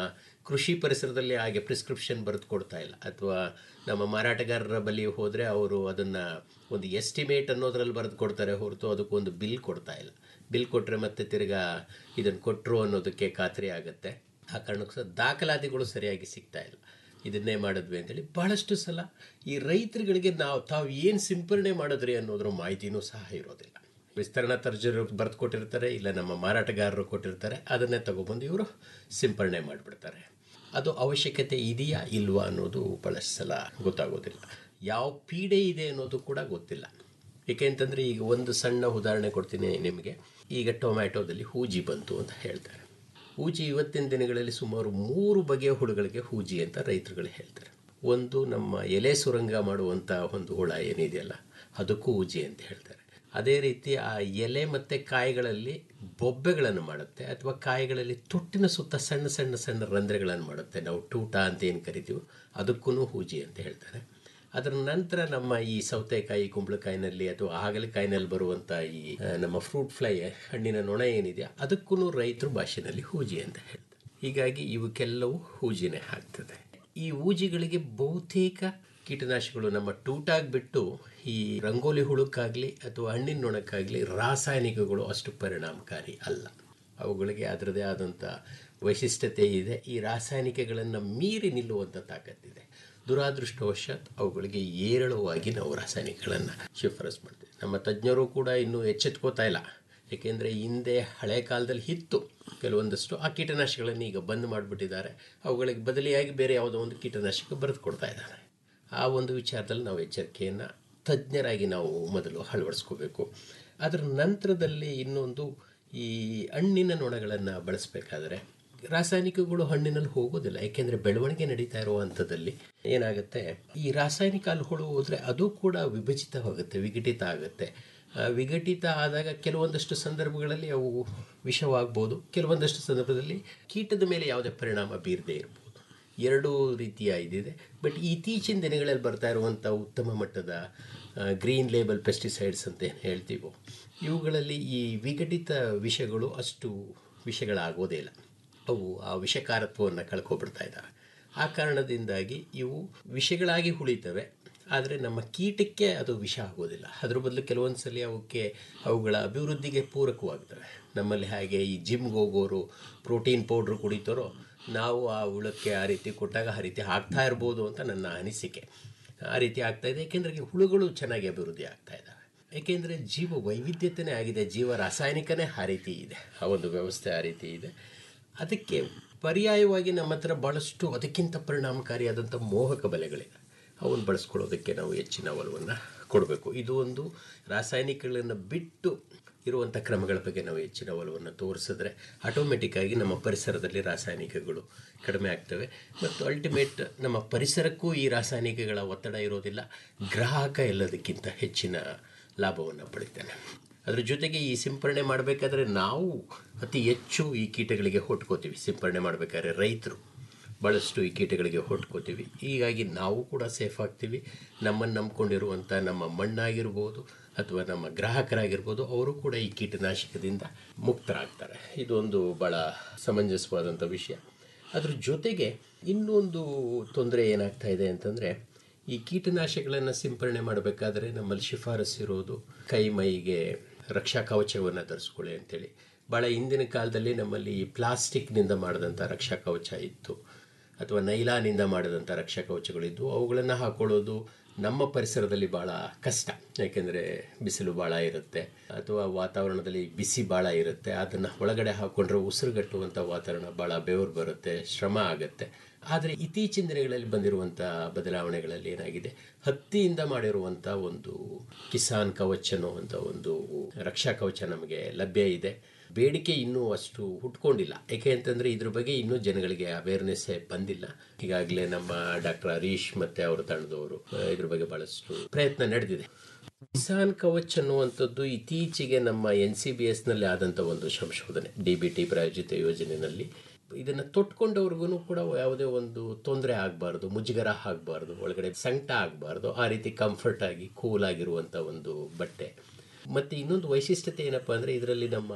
ಕೃಷಿ ಪರಿಸರದಲ್ಲಿ ಹಾಗೆ ಪ್ರಿಸ್ಕ್ರಿಪ್ಷನ್ ಬರೆದು ಕೊಡ್ತಾ ಇಲ್ಲ ಅಥವಾ ನಮ್ಮ ಮಾರಾಟಗಾರರ ಬಳಿ ಹೋದರೆ ಅವರು ಅದನ್ನು ಒಂದು ಎಸ್ಟಿಮೇಟ್ ಅನ್ನೋದ್ರಲ್ಲಿ ಬರೆದು ಕೊಡ್ತಾರೆ ಹೊರತು ಅದಕ್ಕೊಂದು ಬಿಲ್ ಕೊಡ್ತಾ ಇಲ್ಲ ಬಿಲ್ ಕೊಟ್ಟರೆ ಮತ್ತೆ ತಿರ್ಗಾ ಇದನ್ನು ಕೊಟ್ಟರು ಅನ್ನೋದಕ್ಕೆ ಖಾತ್ರಿ ಆಗುತ್ತೆ ಆ ಕಾರಣಕ್ಕೋಸ್ಕರ ದಾಖಲಾತಿಗಳು ಸರಿಯಾಗಿ ಸಿಗ್ತಾ ಇಲ್ಲ ಇದನ್ನೇ ಮಾಡಿದ್ವಿ ಅಂತೇಳಿ ಭಾಳಷ್ಟು ಸಲ ಈ ರೈತರುಗಳಿಗೆ ನಾವು ತಾವು ಏನು ಸಿಂಪರಣೆ ಮಾಡಿದ್ರಿ ಅನ್ನೋದ್ರ ಮಾಹಿತಿನೂ ಸಹ ಇರೋದಿಲ್ಲ ವಿಸ್ತರಣಾ ತರ್ಜರು ಬರೆದು ಕೊಟ್ಟಿರ್ತಾರೆ ಇಲ್ಲ ನಮ್ಮ ಮಾರಾಟಗಾರರು ಕೊಟ್ಟಿರ್ತಾರೆ ಅದನ್ನೇ ತಗೊಬಂದು ಇವರು ಸಿಂಪರಣೆ ಮಾಡಿಬಿಡ್ತಾರೆ ಅದು ಅವಶ್ಯಕತೆ ಇದೆಯಾ ಇಲ್ವಾ ಅನ್ನೋದು ಭಾಳಷ್ಟು ಸಲ ಗೊತ್ತಾಗೋದಿಲ್ಲ ಯಾವ ಪೀಡೆ ಇದೆ ಅನ್ನೋದು ಕೂಡ ಗೊತ್ತಿಲ್ಲ ಏಕೆಂತಂದರೆ ಈಗ ಒಂದು ಸಣ್ಣ ಉದಾಹರಣೆ ಕೊಡ್ತೀನಿ ನಿಮಗೆ ಈಗ ಟೊಮ್ಯಾಟೋದಲ್ಲಿ ಹೂಜಿ ಬಂತು ಅಂತ ಹೇಳ್ತಾರೆ ಹೂಜಿ ಇವತ್ತಿನ ದಿನಗಳಲ್ಲಿ ಸುಮಾರು ಮೂರು ಬಗೆಯ ಹುಳುಗಳಿಗೆ ಹೂಜಿ ಅಂತ ರೈತರುಗಳು ಹೇಳ್ತಾರೆ ಒಂದು ನಮ್ಮ ಎಲೆ ಸುರಂಗ ಮಾಡುವಂಥ ಒಂದು ಹುಳ ಏನಿದೆಯಲ್ಲ ಅದಕ್ಕೂ ಹೂಜಿ ಅಂತ ಹೇಳ್ತಾರೆ ಅದೇ ರೀತಿ ಆ ಎಲೆ ಮತ್ತು ಕಾಯಿಗಳಲ್ಲಿ ಬೊಬ್ಬೆಗಳನ್ನು ಮಾಡುತ್ತೆ ಅಥವಾ ಕಾಯಿಗಳಲ್ಲಿ ತೊಟ್ಟಿನ ಸುತ್ತ ಸಣ್ಣ ಸಣ್ಣ ಸಣ್ಣ ರಂಧ್ರಗಳನ್ನು ಮಾಡುತ್ತೆ ನಾವು ಟೂಟ ಅಂತ ಏನು ಕರಿತೀವೋ ಅದಕ್ಕೂ ಹೂಜಿ ಅಂತ ಹೇಳ್ತಾರೆ ಅದರ ನಂತರ ನಮ್ಮ ಈ ಸೌತೆಕಾಯಿ ಕುಂಬಳಕಾಯಿನಲ್ಲಿ ಅಥವಾ ಹಾಗಲಕಾಯಿನಲ್ಲಿ ಬರುವಂಥ ಈ ಆ, ನಮ್ಮ ಫ್ರೂಟ್ ಫ್ಲೈ ಹಣ್ಣಿನ ನೊಣ ಏನಿದೆ ಅದಕ್ಕೂ ರೈತರು ಭಾಷೆನಲ್ಲಿ ಹೂಜಿ ಅಂತ ಹೇಳ್ತಾರೆ ಹೀಗಾಗಿ ಇವಕ್ಕೆಲ್ಲವೂ ಹೂಜಿನೇ ಆಗ್ತದೆ ಈ ಹೂಜಿಗಳಿಗೆ ಬಹುತೇಕ ಕೀಟನಾಶಕಗಳು ನಮ್ಮ ಟೂಟಾಗಿ ಬಿಟ್ಟು ಈ ರಂಗೋಲಿ ಹುಳುಕ್ಕಾಗಲಿ ಅಥವಾ ಹಣ್ಣಿನ ನೊಣಕ್ಕಾಗಲಿ ರಾಸಾಯನಿಕಗಳು ಅಷ್ಟು ಪರಿಣಾಮಕಾರಿ ಅಲ್ಲ ಅವುಗಳಿಗೆ ಅದರದೇ ಆದಂಥ ವೈಶಿಷ್ಟ್ಯತೆ ಇದೆ ಈ ರಾಸಾಯನಿಕಗಳನ್ನು ಮೀರಿ ನಿಲ್ಲುವಂಥ ತಾಕತ್ತಿದೆ ದುರಾದೃಷ್ಟವಶಾತ್ ಅವುಗಳಿಗೆ ಏರಳವಾಗಿ ನಾವು ರಾಸಾಯನಿಕಗಳನ್ನು ಶಿಫಾರಸ್ ಮಾಡ್ತೀವಿ ನಮ್ಮ ತಜ್ಞರು ಕೂಡ ಇನ್ನೂ ಎಚ್ಚೆತ್ಕೋತಾ ಇಲ್ಲ ಏಕೆಂದರೆ ಹಿಂದೆ ಹಳೆ ಕಾಲದಲ್ಲಿ ಇತ್ತು ಕೆಲವೊಂದಷ್ಟು ಆ ಕೀಟನಾಶಕಗಳನ್ನು ಈಗ ಬಂದ್ ಮಾಡಿಬಿಟ್ಟಿದ್ದಾರೆ ಅವುಗಳಿಗೆ ಬದಲಿಯಾಗಿ ಬೇರೆ ಯಾವುದೋ ಒಂದು ಕೀಟನಾಶಕ ಬರೆದು ಕೊಡ್ತಾ ಇದ್ದಾರೆ ಆ ಒಂದು ವಿಚಾರದಲ್ಲಿ ನಾವು ಎಚ್ಚರಿಕೆಯನ್ನು ತಜ್ಞರಾಗಿ ನಾವು ಮೊದಲು ಅಳವಡಿಸ್ಕೋಬೇಕು ಅದರ ನಂತರದಲ್ಲಿ ಇನ್ನೊಂದು ಈ ಹಣ್ಣಿನ ನೊಣಗಳನ್ನು ಬಳಸಬೇಕಾದ್ರೆ ರಾಸಾಯನಿಕಗಳು ಹಣ್ಣಿನಲ್ಲಿ ಹೋಗೋದಿಲ್ಲ ಯಾಕೆಂದರೆ ಬೆಳವಣಿಗೆ ನಡೀತಾ ಇರುವ ಹಂತದಲ್ಲಿ ಏನಾಗುತ್ತೆ ಈ ರಾಸಾಯನಿಕ ಅಲ್ಲಿ ಹುಳು ಹೋದರೆ ಅದು ಕೂಡ ವಿಭಜಿತವಾಗುತ್ತೆ ವಿಘಟಿತ ಆಗುತ್ತೆ ಆ, ವಿಘಟಿತ ಆದಾಗ ಕೆಲವೊಂದಷ್ಟು ಸಂದರ್ಭಗಳಲ್ಲಿ ಅವು ವಿಷವಾಗ್ಬೋದು ಕೆಲವೊಂದಷ್ಟು ಸಂದರ್ಭದಲ್ಲಿ ಕೀಟದ ಮೇಲೆ ಯಾವುದೇ ಪರಿಣಾಮ ಬೀರದೇ ಇರ್ಬೋದು ಎರಡೂ ರೀತಿಯ ಇದಿದೆ ಬಟ್ ಇತ್ತೀಚಿನ ದಿನಗಳಲ್ಲಿ ಬರ್ತಾ ಇರುವಂಥ ಉತ್ತಮ ಮಟ್ಟದ ಗ್ರೀನ್ ಲೇಬಲ್ ಪೆಸ್ಟಿಸೈಡ್ಸ್ ಅಂತ ಏನು ಹೇಳ್ತೀವೋ ಇವುಗಳಲ್ಲಿ ಈ ವಿಘಟಿತ ವಿಷಗಳು ಅಷ್ಟು ವಿಷಗಳಾಗೋದೇ ಇಲ್ಲ ಅವು ಆ ವಿಷಕಾರತ್ವವನ್ನು ಕಳ್ಕೊಬಿಡ್ತಾ ಇದ್ದಾವೆ ಆ ಕಾರಣದಿಂದಾಗಿ ಇವು ವಿಷಗಳಾಗಿ ಉಳಿತವೆ ಆದರೆ ನಮ್ಮ ಕೀಟಕ್ಕೆ ಅದು ವಿಷ ಆಗೋದಿಲ್ಲ ಅದ್ರ ಬದಲು ಕೆಲವೊಂದು ಸಲ ಅವಕ್ಕೆ ಅವುಗಳ ಅಭಿವೃದ್ಧಿಗೆ ಪೂರಕವಾಗ್ತವೆ ನಮ್ಮಲ್ಲಿ ಹಾಗೆ ಈ ಜಿಮ್ಗೆ ಹೋಗೋರು ಪ್ರೋಟೀನ್ ಪೌಡ್ರ್ ಕುಡಿತಾರೋ ನಾವು ಆ ಹುಳಕ್ಕೆ ಆ ರೀತಿ ಕೊಟ್ಟಾಗ ಆ ರೀತಿ ಆಗ್ತಾ ಇರ್ಬೋದು ಅಂತ ನನ್ನ ಅನಿಸಿಕೆ ಆ ರೀತಿ ಆಗ್ತಾ ಇದೆ ಏಕೆಂದರೆ ಹುಳುಗಳು ಚೆನ್ನಾಗಿ ಅಭಿವೃದ್ಧಿ ಆಗ್ತಾ ಇದ್ದಾವೆ ಏಕೆಂದರೆ ಜೀವ ವೈವಿಧ್ಯತೆಯೇ ಆಗಿದೆ ಜೀವ ರಾಸಾಯನಿಕನೇ ಆ ರೀತಿ ಇದೆ ಆ ಒಂದು ವ್ಯವಸ್ಥೆ ಆ ರೀತಿ ಇದೆ ಅದಕ್ಕೆ ಪರ್ಯಾಯವಾಗಿ ನಮ್ಮ ಹತ್ರ ಭಾಳಷ್ಟು ಅದಕ್ಕಿಂತ ಪರಿಣಾಮಕಾರಿಯಾದಂಥ ಮೋಹಕ ಬಲೆಗಳಿವೆ ಅವನ್ನು ಬಳಸ್ಕೊಳ್ಳೋದಕ್ಕೆ ನಾವು ಹೆಚ್ಚಿನ ಒಲವನ್ನು ಕೊಡಬೇಕು ಇದು ಒಂದು ರಾಸಾಯನಿಕಗಳನ್ನು ಬಿಟ್ಟು ಇರುವಂಥ ಕ್ರಮಗಳ ಬಗ್ಗೆ ನಾವು ಹೆಚ್ಚಿನ ಒಲವನ್ನು ತೋರಿಸಿದ್ರೆ ಆಟೋಮೆಟಿಕ್ಕಾಗಿ ನಮ್ಮ ಪರಿಸರದಲ್ಲಿ ರಾಸಾಯನಿಕಗಳು ಕಡಿಮೆ ಆಗ್ತವೆ ಮತ್ತು ಅಲ್ಟಿಮೇಟ್ ನಮ್ಮ ಪರಿಸರಕ್ಕೂ ಈ ರಾಸಾಯನಿಕಗಳ ಒತ್ತಡ ಇರೋದಿಲ್ಲ ಗ್ರಾಹಕ ಎಲ್ಲದಕ್ಕಿಂತ ಹೆಚ್ಚಿನ ಲಾಭವನ್ನು ಪಡಿತಾನೆ ಅದ್ರ ಜೊತೆಗೆ ಈ ಸಿಂಪರಣೆ ಮಾಡಬೇಕಾದ್ರೆ ನಾವು ಅತಿ ಹೆಚ್ಚು ಈ ಕೀಟಗಳಿಗೆ ಹೊಟ್ಕೋತೀವಿ ಸಿಂಪರಣೆ ಮಾಡಬೇಕಾದ್ರೆ ರೈತರು ಭಾಳಷ್ಟು ಈ ಕೀಟಗಳಿಗೆ ಹೊಟ್ಕೋತೀವಿ ಹೀಗಾಗಿ ನಾವು ಕೂಡ ಸೇಫ್ ಆಗ್ತೀವಿ ನಮ್ಮನ್ನು ನಂಬ್ಕೊಂಡಿರುವಂಥ ನಮ್ಮ ಮಣ್ಣಾಗಿರ್ಬೋದು ಅಥವಾ ನಮ್ಮ ಗ್ರಾಹಕರಾಗಿರ್ಬೋದು ಅವರು ಕೂಡ ಈ ಕೀಟನಾಶಕದಿಂದ ಮುಕ್ತರಾಗ್ತಾರೆ ಇದೊಂದು ಭಾಳ ಸಮಂಜಸವಾದಂಥ ವಿಷಯ ಅದ್ರ ಜೊತೆಗೆ ಇನ್ನೊಂದು ತೊಂದರೆ ಏನಾಗ್ತಾ ಇದೆ ಅಂತಂದರೆ ಈ ಕೀಟನಾಶಕಗಳನ್ನು ಸಿಂಪರಣೆ ಮಾಡಬೇಕಾದ್ರೆ ನಮ್ಮಲ್ಲಿ ಶಿಫಾರಸ್ಸು ಇರೋದು ಕೈ ಮೈಗೆ ರಕ್ಷಾ ಕವಚವನ್ನು ಧರಿಸ್ಕೊಳ್ಳಿ ಅಂತೇಳಿ ಭಾಳ ಹಿಂದಿನ ಕಾಲದಲ್ಲಿ ನಮ್ಮಲ್ಲಿ ಪ್ಲಾಸ್ಟಿಕ್ನಿಂದ ಮಾಡಿದಂಥ ರಕ್ಷಾ ಕವಚ ಇತ್ತು ಅಥವಾ ನೈಲಾನಿಂದ ಮಾಡಿದಂಥ ರಕ್ಷಾ ಕವಚಗಳಿದ್ದು ಅವುಗಳನ್ನು ಹಾಕೊಳ್ಳೋದು ನಮ್ಮ ಪರಿಸರದಲ್ಲಿ ಭಾಳ ಕಷ್ಟ ಯಾಕೆಂದರೆ ಬಿಸಿಲು ಭಾಳ ಇರುತ್ತೆ ಅಥವಾ ವಾತಾವರಣದಲ್ಲಿ ಬಿಸಿ ಭಾಳ ಇರುತ್ತೆ ಅದನ್ನು ಒಳಗಡೆ ಹಾಕ್ಕೊಂಡ್ರೆ ಉಸಿರುಗಟ್ಟುವಂಥ ವಾತಾವರಣ ಭಾಳ ಬೆವರು ಬರುತ್ತೆ ಶ್ರಮ ಆಗುತ್ತೆ ಆದರೆ ಇತ್ತೀಚಿನ ದಿನಗಳಲ್ಲಿ ಬಂದಿರುವಂಥ ಬದಲಾವಣೆಗಳಲ್ಲಿ ಏನಾಗಿದೆ ಹತ್ತಿಯಿಂದ ಮಾಡಿರುವಂಥ ಒಂದು ಕಿಸಾನ್ ಕವಚ್ ಅನ್ನುವಂಥ ಒಂದು ರಕ್ಷಾ ಕವಚ ನಮಗೆ ಲಭ್ಯ ಇದೆ ಬೇಡಿಕೆ ಇನ್ನೂ ಅಷ್ಟು ಹುಟ್ಕೊಂಡಿಲ್ಲ ಏಕೆ ಅಂತಂದರೆ ಇದ್ರ ಬಗ್ಗೆ ಇನ್ನೂ ಜನಗಳಿಗೆ ಅವೇರ್ನೆಸ್ಸೇ ಬಂದಿಲ್ಲ ಈಗಾಗಲೇ ನಮ್ಮ ಡಾಕ್ಟರ್ ಹರೀಶ್ ಮತ್ತು ಅವರ ತಂಡದವರು ಆ, ಇದ್ರ ಬಗ್ಗೆ ಭಾಳಷ್ಟು ಪ್ರಯತ್ನ ನಡೆದಿದೆ ಕಿಸಾನ್ ಕವಚ್ ಅನ್ನುವಂಥದ್ದು ಇತ್ತೀಚೆಗೆ ನಮ್ಮ ಎನ್ ಸಿ ಬಿ ಎಸ್ನಲ್ಲಿ ಆದಂಥ ಒಂದು ಸಂಶೋಧನೆ ಡಿ ಬಿ ಟಿ ಪ್ರಾಯೋಜಿತ ಯೋಜನೆಯಲ್ಲಿ ಇದನ್ನು ತೊಟ್ಕೊಂಡವ್ರಿಗೂ ಕೂಡ ಯಾವುದೇ ಒಂದು ತೊಂದರೆ ಆಗಬಾರ್ದು ಮುಜುಗರ ಆಗಬಾರ್ದು ಒಳಗಡೆ ಸಂಕಟ ಆಗಬಾರ್ದು ಆ ರೀತಿ ಕಂಫರ್ಟ್ ಆಗಿ ಕೂಲ್ ಆಗಿರುವಂಥ ಒಂದು ಬಟ್ಟೆ ಮತ್ತು ಇನ್ನೊಂದು ವೈಶಿಷ್ಟ್ಯತೆ ಏನಪ್ಪ ಅಂದರೆ ಇದರಲ್ಲಿ ನಮ್ಮ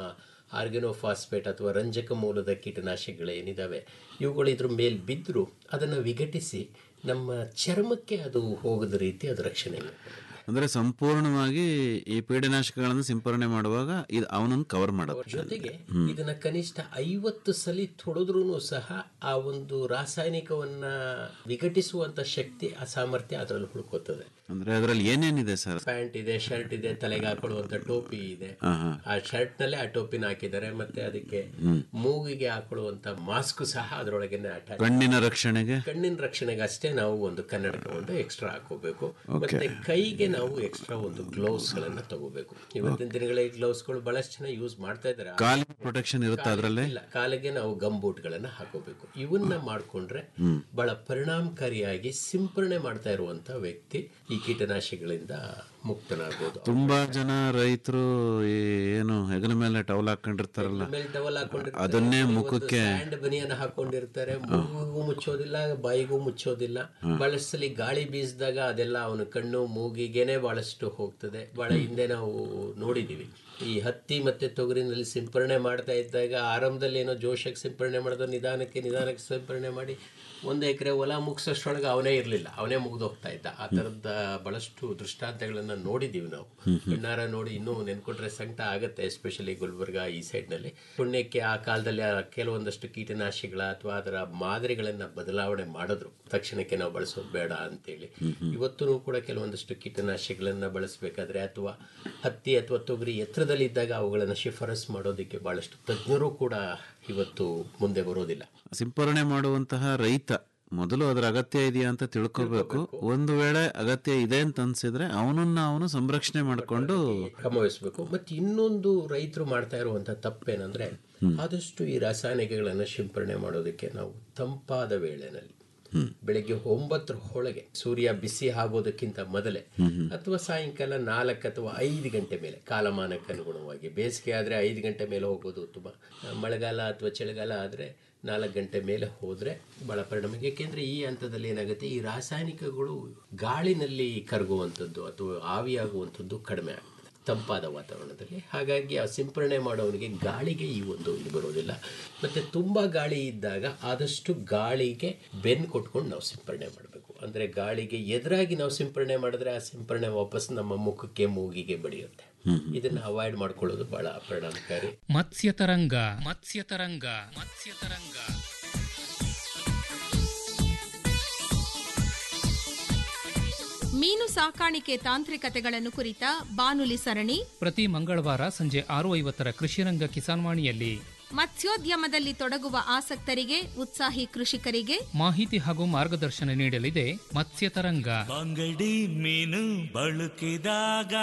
ಆರ್ಗನೋಫಾಸ್ಫೇಟ್ ಅಥವಾ ರಂಜಕ ಮೂಲದ ಕೀಟನಾಶಕಗಳೇನಿದ್ದಾವೆ ಇವುಗಳು ಇದ್ರ ಮೇಲೆ ಬಿದ್ದರೂ ಅದನ್ನು ವಿಘಟಿಸಿ ನಮ್ಮ ಚರ್ಮಕ್ಕೆ ಅದು ಹೋಗದ ರೀತಿ ಅದು ರಕ್ಷಣೆ ಮಾಡ್ತದೆ. ಅಂದ್ರೆ ಸಂಪೂರ್ಣವಾಗಿ ಈ ಪೀಡನಾಶಕಗಳನ್ನು ಸಿಂಪರಣೆ ಮಾಡುವಾಗ ಇದು ಅವನನ್ನು ಕವರ್ ಮಾಡುತ್ತೆ ಜೊತೆಗೆ ಇದನ್ನ ಕನಿಷ್ಠ ಐವತ್ತು ಸಲಿ ತೊಳೆದ್ರೂ ಸಹ ಆ ಒಂದು ರಾಸಾಯನಿಕವನ್ನ ವಿಘಟಿಸುವಂತ ಶಕ್ತಿ ಆ ಸಾಮರ್ಥ್ಯ ಅದರಲ್ಲಿ ಹುಡುಕೋತದೆ ಅಂದ್ರೆ ಅದರಲ್ಲಿ ಏನೇನಿದೆ ಸರ್ ಪ್ಯಾಂಟ್ ಇದೆ ಶರ್ಟ್ ಇದೆ ತಲೆಗೆ ಹಾಕೊಳ್ಳುವಂತ ಟೋಪಿ ಇದೆ ಆ ಶರ್ಟ್ ನಲ್ಲೇ ಆ ಟೋಪಿನ ಹಾಕಿದ್ದಾರೆ ಮತ್ತೆ ಅದಕ್ಕೆ ಮೂಗಿಗೆ ಹಾಕೊಳ್ಳುವಂತ ಮಾಸ್ಕ್ ಸಹ ಅದರೊಳಗೇನೆ ಅಟ್ಯಾಚ್ ಕಣ್ಣಿನ ರಕ್ಷಣೆಗೆ ಕಣ್ಣಿನ ರಕ್ಷಣೆಗೆ ಅಷ್ಟೇ ನಾವು ಒಂದು ಕನ್ನಡಕ ಒಂದು ಎಕ್ಸ್ಟ್ರಾ ಹಾಕೋಬೇಕು ಮತ್ತೆ ಕೈಗೆ ನಾವು ಎಕ್ಸ್ಟ್ರಾ ಒಂದು ಗ್ಲೌಸ್ ಗಳನ್ನ ತಗೋಬೇಕು ಇವತ್ತಿನ ದಿನಗಳಲ್ಲಿ ಗ್ಲೌಸ್ ಗಳು ಬಹಳಷ್ಟು ಜನ ಯೂಸ್ ಮಾಡ್ತಾ ಇದ್ದಾರೆ ಕಾಲಿನ ಪ್ರೊಟೆಕ್ಷನ್ ಇರುತ್ತೆ ಅದರಲ್ಲೇ ಇಲ್ಲ ಕಾಲಿಗೆ ನಾವು ಗಮ್ ಬೂಟ್ ಗಳನ್ನ ಹಾಕೋಬೇಕು ಇವನ್ನ ಮಾಡ್ಕೊಂಡ್ರೆ ಬಹಳ ಪರಿಣಾಮಕಾರಿಯಾಗಿ ಸಿಂಪರಣೆ ಮಾಡ್ತಾ ಇರುವಂತ ವ್ಯಕ್ತಿ ಈ ಕೀಟನಾಶಕಗಳಿಂದ ಮುಕ್ತನಾಗಬಹುದು ತುಂಬಾ ಜನ ರೈತರು ಈ ಏನು ಹೆಗಲ ಮೇಲೆ ಟವಲ್ ಹಾಕೊಂಡಿರ್ತಾರಲ್ಲ ಮೇಲೆ ಟವಲ್ ಹಾಕೊಂಡಿರ್ತಾರೆ ಅದನ್ನೇ ಮುಖಕ್ಕೆ ಸ್ಯಾಂಡ್ ಬನಿಯನ್ನ ಹಾಕೊಂಡಿರ್ತಾರೆ ಮೂಗಿಗೂ ಮುಚ್ಚೋದಿಲ್ಲ ಬಾಯಿಗೂ ಮುಚ್ಚೋದಿಲ್ಲ ಬಹಳಷ್ಟು ಸಲ ಗಾಳಿ ಬೀಸಿದಾಗ ಅದೆಲ್ಲ ಅವನ ಕಣ್ಣು ಮೂಗಿಗೆನೆ ಬಹಳಷ್ಟು ಹೋಗ್ತದೆ ಬಹಳ ಹಿಂದೆ ನಾವು ನೋಡಿದೀವಿ ಈ ಹತ್ತಿ ಮತ್ತೆ ತೊಗರಿನಲ್ಲಿ ಸಿಂಪರಣೆ ಮಾಡ್ತಾ ಇದ್ದಾಗ ಆರಂಭದಲ್ಲಿ ಏನೋ ಜೋಶಕ್ಕೆ ಸಿಂಪರಣೆ ಮಾಡಿದ್ರು ನಿಧಾನಕ್ಕೆ ನಿಧಾನಕ್ಕೆ ಸಿಂಪರಣೆ ಮಾಡಿ ಒಂದು ಎಕರೆ ಹೊಲ ಮುಗಿಸೋಷ್ರೊಳಗೆ ಅವನೇ ಇರಲಿಲ್ಲ ಅವನೇ ಮುಗ್ದು ಹೋಗ್ತಾ ಇದ್ದ ಆ ಥರದ ಬಹಳಷ್ಟು ದೃಷ್ಟಾಂತಗಳನ್ನ ನೋಡಿದ್ದೀವಿ ನಾವು ಕಣ್ಣಾರ ನೋಡಿ ಇನ್ನೂ ನೆನ್ಕೊಂಡ್ರೆ ಸಂಕಟ ಆಗುತ್ತೆ ಎಸ್ಪೆಷಲಿ ಗುಲ್ಬರ್ಗ ಈ ಸೈಡ್ನಲ್ಲಿ ಪುಣ್ಯಕ್ಕೆ ಆ ಕಾಲದಲ್ಲಿ ಆ ಕೆಲವೊಂದಷ್ಟು ಕೀಟನಾಶಕಗಳ ಅಥವಾ ಅದರ ಮಾದರಿಗಳನ್ನ ಬದಲಾವಣೆ ಮಾಡಿದ್ರು ತಕ್ಷಣಕ್ಕೆ ನಾವು ಬಳಸೋದು ಬೇಡ ಅಂತೇಳಿ ಇವತ್ತು ಕೂಡ ಕೆಲವೊಂದಷ್ಟು ಕೀಟನಾಶಕಗಳನ್ನ ಬಳಸಬೇಕಾದ್ರೆ ಅಥವಾ ಹತ್ತಿ ಅಥವಾ ತೊಗರಿ ಎತ್ತರದಲ್ಲಿ ಇದ್ದಾಗ ಅವುಗಳನ್ನು ಶಿಫಾರಸ್ ಮಾಡೋದಕ್ಕೆ ಬಹಳಷ್ಟು ತಜ್ಞರು ಕೂಡ ಇವತ್ತು ಮುಂದೆ ಬರೋದಿಲ್ಲ ಸಿಂಪರಣೆ ಮಾಡುವಂತಹ ರೈತ ಮೊದಲು ಅದರ ಅಗತ್ಯ ಇದೆಯಾ ಅಂತ ತಿಳ್ಕೋಬೇಕು ಒಂದು ವೇಳೆ ಅಗತ್ಯ ಇದೆ ಅಂತ ಅನ್ಸಿದ್ರೆ ಅವನನ್ನ ಅವನು ಸಂರಕ್ಷಣೆ ಮಾಡಿಕೊಂಡು ಕ್ರಮವಹಿಸಬೇಕು ಮತ್ತೆ ಇನ್ನೊಂದು ರೈತರು ಮಾಡ್ತಾ ಇರುವಂತ ತಪ್ಪೇನಂದ್ರೆ ಆದಷ್ಟು ಈ ರಾಸಾಯನಿಕಗಳನ್ನು ಸಿಂಪರಣೆ ಮಾಡೋದಕ್ಕೆ ನಾವು ತಂಪಾದ ವೇಳೆನಲ್ಲಿ ಬೆಳಿಗ್ಗೆ ಒಂಬತ್ತರ ಒಳಗೆ ಸೂರ್ಯ ಬಿಸಿ ಆಗೋದಕ್ಕಿಂತ ಮೊದಲೇ ಅಥವಾ ಸಾಯಂಕಾಲ ನಾಲ್ಕು ಅಥವಾ ಐದು ಗಂಟೆ ಮೇಲೆ ಕಾಲಮಾನಕ್ಕೆ ಅನುಗುಣವಾಗಿ ಬೇಸಿಗೆ ಆದರೆ ಐದು ಗಂಟೆ ಮೇಲೆ ಹೋಗೋದು ಉತ್ತಮ ಮಳೆಗಾಲ ಅಥವಾ ಚಳಿಗಾಲ ಆದರೆ ನಾಲ್ಕು ಗಂಟೆ ಮೇಲೆ ಹೋದರೆ ಭಾಳ ಪರಿಣಾಮ ಏಕೆಂದರೆ ಈ ಹಂತದಲ್ಲಿ ಏನಾಗುತ್ತೆ ಈ ರಾಸಾಯನಿಕಗಳು ಗಾಳಿನಲ್ಲಿ ಕರಗುವಂಥದ್ದು ಅಥವಾ ಆವಿಯಾಗುವಂಥದ್ದು ಕಡಿಮೆ ಆಗುತ್ತೆ ತಂಪಾದ ವಾತಾವರಣದಲ್ಲಿ ಹಾಗಾಗಿ ಆ ಸಿಂಪರಣೆ ಮಾಡೋವನಿಗೆ ಗಾಳಿಗೆ ಈ ಒಂದು ಇದು ಬರೋದಿಲ್ಲ ಮತ್ತು ತುಂಬ ಗಾಳಿ ಇದ್ದಾಗ ಆದಷ್ಟು ಗಾಳಿಗೆ ಬೆನ್ನು ಕೊಟ್ಕೊಂಡು ನಾವು ಸಿಂಪರಣೆ ಮಾಡಬೇಕು ಅಂದರೆ ಗಾಳಿಗೆ ಎದುರಾಗಿ ನಾವು ಸಿಂಪರಣೆ ಮಾಡಿದ್ರೆ ಆ ಸಿಂಪರಣೆ ವಾಪಸ್ ನಮ್ಮ ಮುಖಕ್ಕೆ ಮೂಗಿಗೆ ಬಡಿಯುತ್ತೆ ಇದನ್ನು ಅವಾಯ್ಡ್ ಮಾಡ್ಕೊಳ್ಳೋದು ಬಹಳ ಪರಿಣಾಮಕಾರಿ ಮತ್ಸ್ಯತರಂಗ ಮತ್ಸ್ಯತರಂಗ ಮತ್ಸ್ಯತರಂಗ ಮೀನು ಸಾಕಾಣಿಕೆ ತಾಂತ್ರಿಕತೆಗಳನ್ನು ಕುರಿತ ಬಾನುಲಿ ಸರಣಿ ಪ್ರತಿ ಮಂಗಳವಾರ ಸಂಜೆ ಆರು ಐವತ್ತರ ಕೃಷಿರಂಗ ಕಿಸಾನ್ವಾಣಿಯಲ್ಲಿ ಮತ್ಸ್ಯೋದ್ಯಮದಲ್ಲಿ ತೊಡಗುವ ಆಸಕ್ತರಿಗೆ ಉತ್ಸಾಹಿ ಕೃಷಿಕರಿಗೆ ಮಾಹಿತಿ ಹಾಗೂ ಮಾರ್ಗದರ್ಶನ ನೀಡಲಿದೆ ಮತ್ಸ್ಯತರಂಗ ಬಂಗಡಿ ಮೀನು ಬಳಕಿದಾಗ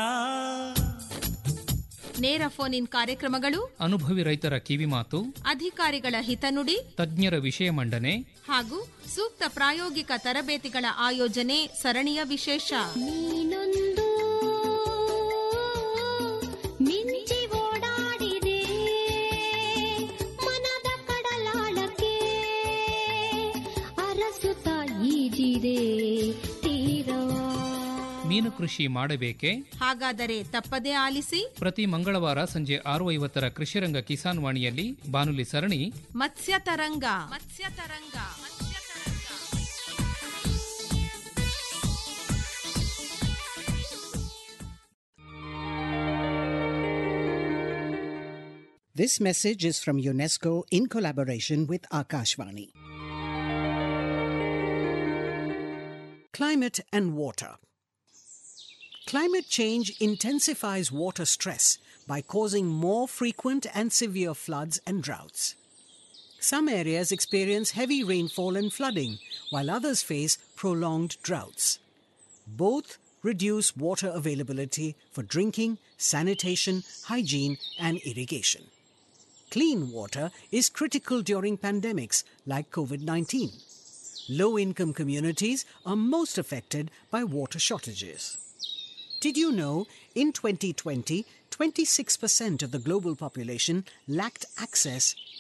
ನೇರ ಫೋನ್ ಇನ್ ಕಾರ್ಯಕ್ರಮಗಳು ಅನುಭವಿ ರೈತರ ಕಿವಿಮಾತು ಅಧಿಕಾರಿಗಳ ಹಿತನುಡಿ ತಜ್ಞರ ವಿಷಯ ಮಂಡನೆ ಹಾಗೂ ಸೂಕ್ತ ಪ್ರಾಯೋಗಿಕ ತರಬೇತಿಗಳ ಆಯೋಜನೆ ಸರಣಿಯ ವಿಶೇಷ ಮಿಂಚಿ ಓಡಾಡಿದೆ ಮನದ ಕಡಲಾಳಕ್ಕೆ ಅರಸುತ್ತ ಈಜಿದೆ ತೀರವಾ ಮೀನು ಕೃಷಿ ಮಾಡಬೇಕೆ ಹಾಗಾದರೆ ತಪ್ಪದೇ ಆಲಿಸಿ ಪ್ರತಿ ಮಂಗಳವಾರ ಸಂಜೆ ಆರು ಐವತ್ತರ ಕೃಷಿರಂಗ ಕಿಸಾನ್ ವಾಣಿಯಲ್ಲಿ ಬಾನುಲಿ ಸರಣಿ ಮತ್ಸ್ಯ ತರಂಗ ಮತ್ಸ್ಯ ತರಂಗ This message is from UNESCO in collaboration with Akashvani. Climate and water. Climate change intensifies water stress by causing more frequent and severe floods and droughts. Some areas experience heavy rainfall and flooding, while others face prolonged droughts. Both reduce water availability for drinking, sanitation, hygiene, and irrigation. Clean water is critical during pandemics like COVID 19. Low income communities are most affected by water shortages. Did you know in 2020, 26% of the global population lacked access to safe drinking water?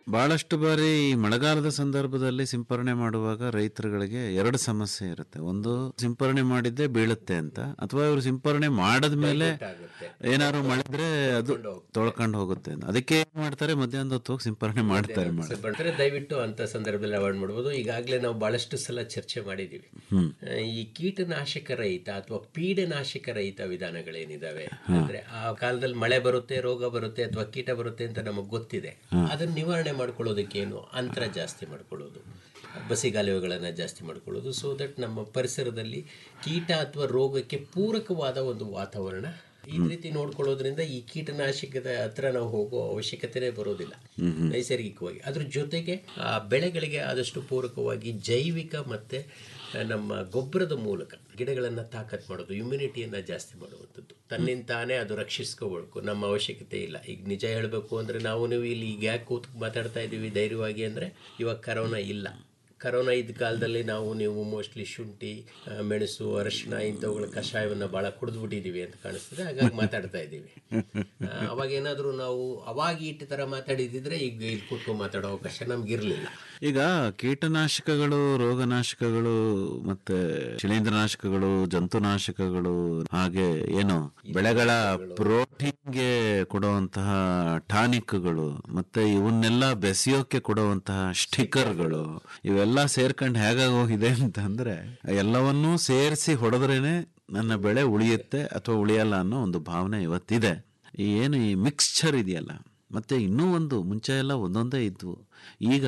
ಬಹಳಷ್ಟು ಬಾರಿ ಈ ಮಳೆಗಾಲದ ಸಂದರ್ಭದಲ್ಲಿ ಸಿಂಪರಣೆ ಮಾಡುವಾಗ ರೈತರುಗಳಿಗೆ ಎರಡು ಸಮಸ್ಯೆ ಇರುತ್ತೆ ಒಂದು ಸಿಂಪರಣೆ ಮಾಡಿದ್ದೆ ಬೀಳುತ್ತೆ ಅಂತ ಅಥವಾ ಇವರು ಸಿಂಪರಣೆ ಮಾಡದ ಮೇಲೆ ಏನಾದ್ರು ಮಾಡಿದ್ರೆ ಅದು ತೊಳ್ಕೊಂಡು ಹೋಗುತ್ತೆ ಅಂತ ಅದಕ್ಕೆ ಏನ್ ಮಾಡ್ತಾರೆ ಮಧ್ಯಾಹ್ನದ ಹೊತ್ತು ಹೋಗಿ ಸಿಂಪರಣೆ ಮಾಡ್ತಾರೆ ಮಾಡಿ ಬರ್ತಾರೆ ದಯವಿಟ್ಟು ಅಂತ ಸಂದರ್ಭದಲ್ಲಿ ಅವಾಯ್ಡ್ ಮಾಡ್ಬೋದು ಈಗಾಗಲೇ ನಾವು ಬಹಳಷ್ಟು ಸಲ ಚರ್ಚೆ ಮಾಡಿದ್ದೀವಿ ಹ್ಮ್. ಆ, ಈ ಕೀಟನಾಶಕ ರಹಿತ ಅಥವಾ ಪೀಡನಾಶಕ ರಹಿತ ವಿಧಾನಗಳೇನಿದಾವೆ ಅಂದ್ರೆ ಆ ಕಾಲದಲ್ಲಿ ಮಳೆ ಬರುತ್ತೆ ರೋಗ ಬರುತ್ತೆ ಅಥವಾ ಕೀಟ ಬರುತ್ತೆ ಅಂತ ನಮಗೆ ಗೊತ್ತಿದೆ ಅದನ್ನ ನಿವಾರಣೆ ಮಾಡ್ಕೊಳ್ಳೋದಕ್ಕೆ ಏನು ಅಂತರ ಜಾಸ್ತಿ ಮಾಡ್ಕೊಳ್ಳೋದು ಬಸಿಗಾಲುವೆಗಳನ್ನು ಜಾಸ್ತಿ ಮಾಡ್ಕೊಳ್ಳೋದು ಸೊ ದಟ್ ನಮ್ಮ ಪರಿಸರದಲ್ಲಿ ಕೀಟ ಅಥವಾ ರೋಗಕ್ಕೆ ಪೂರಕವಾದ ಒಂದು ವಾತಾವರಣ ಈ ರೀತಿ ನೋಡ್ಕೊಳ್ಳೋದ್ರಿಂದ ಈ ಕೀಟನಾಶಕದ ಹತ್ರ ನಾವು ಹೋಗೋ ಅವಶ್ಯಕತೆನೇ ಬರೋದಿಲ್ಲ ನೈಸರ್ಗಿಕವಾಗಿ ಅದ್ರ ಜೊತೆಗೆ ಆ ಬೆಳೆಗಳಿಗೆ ಆದಷ್ಟು ಪೂರಕವಾಗಿ ಜೈವಿಕ ಮತ್ತೆ ಆ, ನಮ್ಮ ಗೊಬ್ಬರದ ಮೂಲಕ ಗಿಡಗಳನ್ನು ತಾಕತ್ ಮಾಡೋದು ಇಮ್ಯುನಿಟಿಯನ್ನು ಜಾಸ್ತಿ ಮಾಡುವಂಥದ್ದು ತನ್ನಿಂದ ತಾನೇ ಅದು ರಕ್ಷಿಸ್ಕೋಬೇಕು ನಮ್ಮ ಅವಶ್ಯಕತೆ ಇಲ್ಲ ಈಗ ನಿಜ ಹೇಳಬೇಕು ಅಂದರೆ ನಾವು ನೀವು ಇಲ್ಲಿ ಈಗ ಯಾಕೆ ಕೂತ್ ಮಾತಾಡ್ತಾ ಇದ್ದೀವಿ ಧೈರ್ಯವಾಗಿ ಅಂದರೆ ಇವಾಗ ಕರೋನಾ ಇಲ್ಲ ಕರೋನಾ ಇದ್ದ ಕಾಲದಲ್ಲಿ ನಾವು ನೀವು ಮೋಸ್ಟ್ಲಿ ಶುಂಠಿ ಆ, ಮೆಣಸು ಅರಿಶಿನ ಇಂಥವುಗಳ ಕಷಾಯವನ್ನು ಭಾಳ ಕುಡಿದ್ಬಿಟ್ಟಿದ್ದೀವಿ ಅಂತ ಕಾಣಿಸ್ತದೆ ಹಾಗಾಗಿ ಮಾತಾಡ್ತಾ ಇದ್ದೀವಿ ಆ, ಅವಾಗ ಏನಾದರೂ ನಾವು ಅವಾಗ ಇಟ್ಟು ಥರ ಮಾತಾಡಿದಿದ್ರೆ ಈಗ ಇಲ್ಲಿ ಕೂತ್ಕೊಂಡು ಮಾತಾಡೋ ಅವಕಾಶ ನಮ್ಗಿರಲಿಲ್ಲ ಈಗ ಕೀಟನಾಶಕಗಳು ರೋಗನಾಶಕಗಳು ಮತ್ತೆ ಶಿಲೀಂಧ್ರನಾಶಕಗಳು ಜಂತುನಾಶಕಗಳು ಹಾಗೆ ಏನು ಬೆಳೆಗಳ ಪ್ರೋಟೀನ್ಗೆ ಕೊಡುವಂತಹ ಟಾನಿಕ್ಗಳು ಮತ್ತೆ ಇವನ್ನೆಲ್ಲ ಬೆಸೆಯೋಕೆ ಕೊಡುವಂತಹ ಸ್ಟಿಕ್ಕರ್ಗಳು ಇವೆಲ್ಲ ಸೇರ್ಕೊಂಡು ಹೇಗಾಗಿ ಹೋಗಿದೆ ಅಂತಂದ್ರೆ ಎಲ್ಲವನ್ನೂ ಸೇರಿಸಿ ಹೊಡೆದ್ರೇನೆ ನನ್ನ ಬೆಳೆ ಉಳಿಯುತ್ತೆ ಅಥವಾ ಉಳಿಯಲ್ಲ ಅನ್ನೋ ಒಂದು ಭಾವನೆ ಇವತ್ತಿದೆ ಈ ಏನು ಈ ಮಿಕ್ಸ್ಚರ್ ಇದೆಯಲ್ಲ ಮತ್ತೆ ಇನ್ನೂ ಒಂದು ಮುಂಚೆ ಎಲ್ಲ ಒಂದೊಂದೇ ಇದ್ವು ಈಗ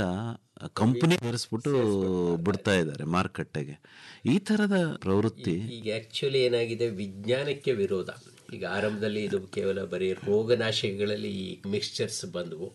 ಕಂಪನಿ ಸೇರಿಸ್ಬಿಟ್ಟು ಬಿಡ್ತಾ ಇದ್ದಾರೆ ಮಾರುಕಟ್ಟೆಗೆ ಈ ತರದ ಪ್ರವೃತ್ತಿ ಈಗ ಆಕ್ಚುಲಿ ಏನಾಗಿದೆ ವಿಜ್ಞಾನಕ್ಕೆ ವಿರೋಧ ಈಗ ಆರಂಭದಲ್ಲಿ ಇದು ಕೇವಲ ಬರೀ ರೋಗನಾಶಕಗಳಲ್ಲಿ ಈ ಮಿಕ್ಸ್ಚರ್ಸ್ ಬಂದವು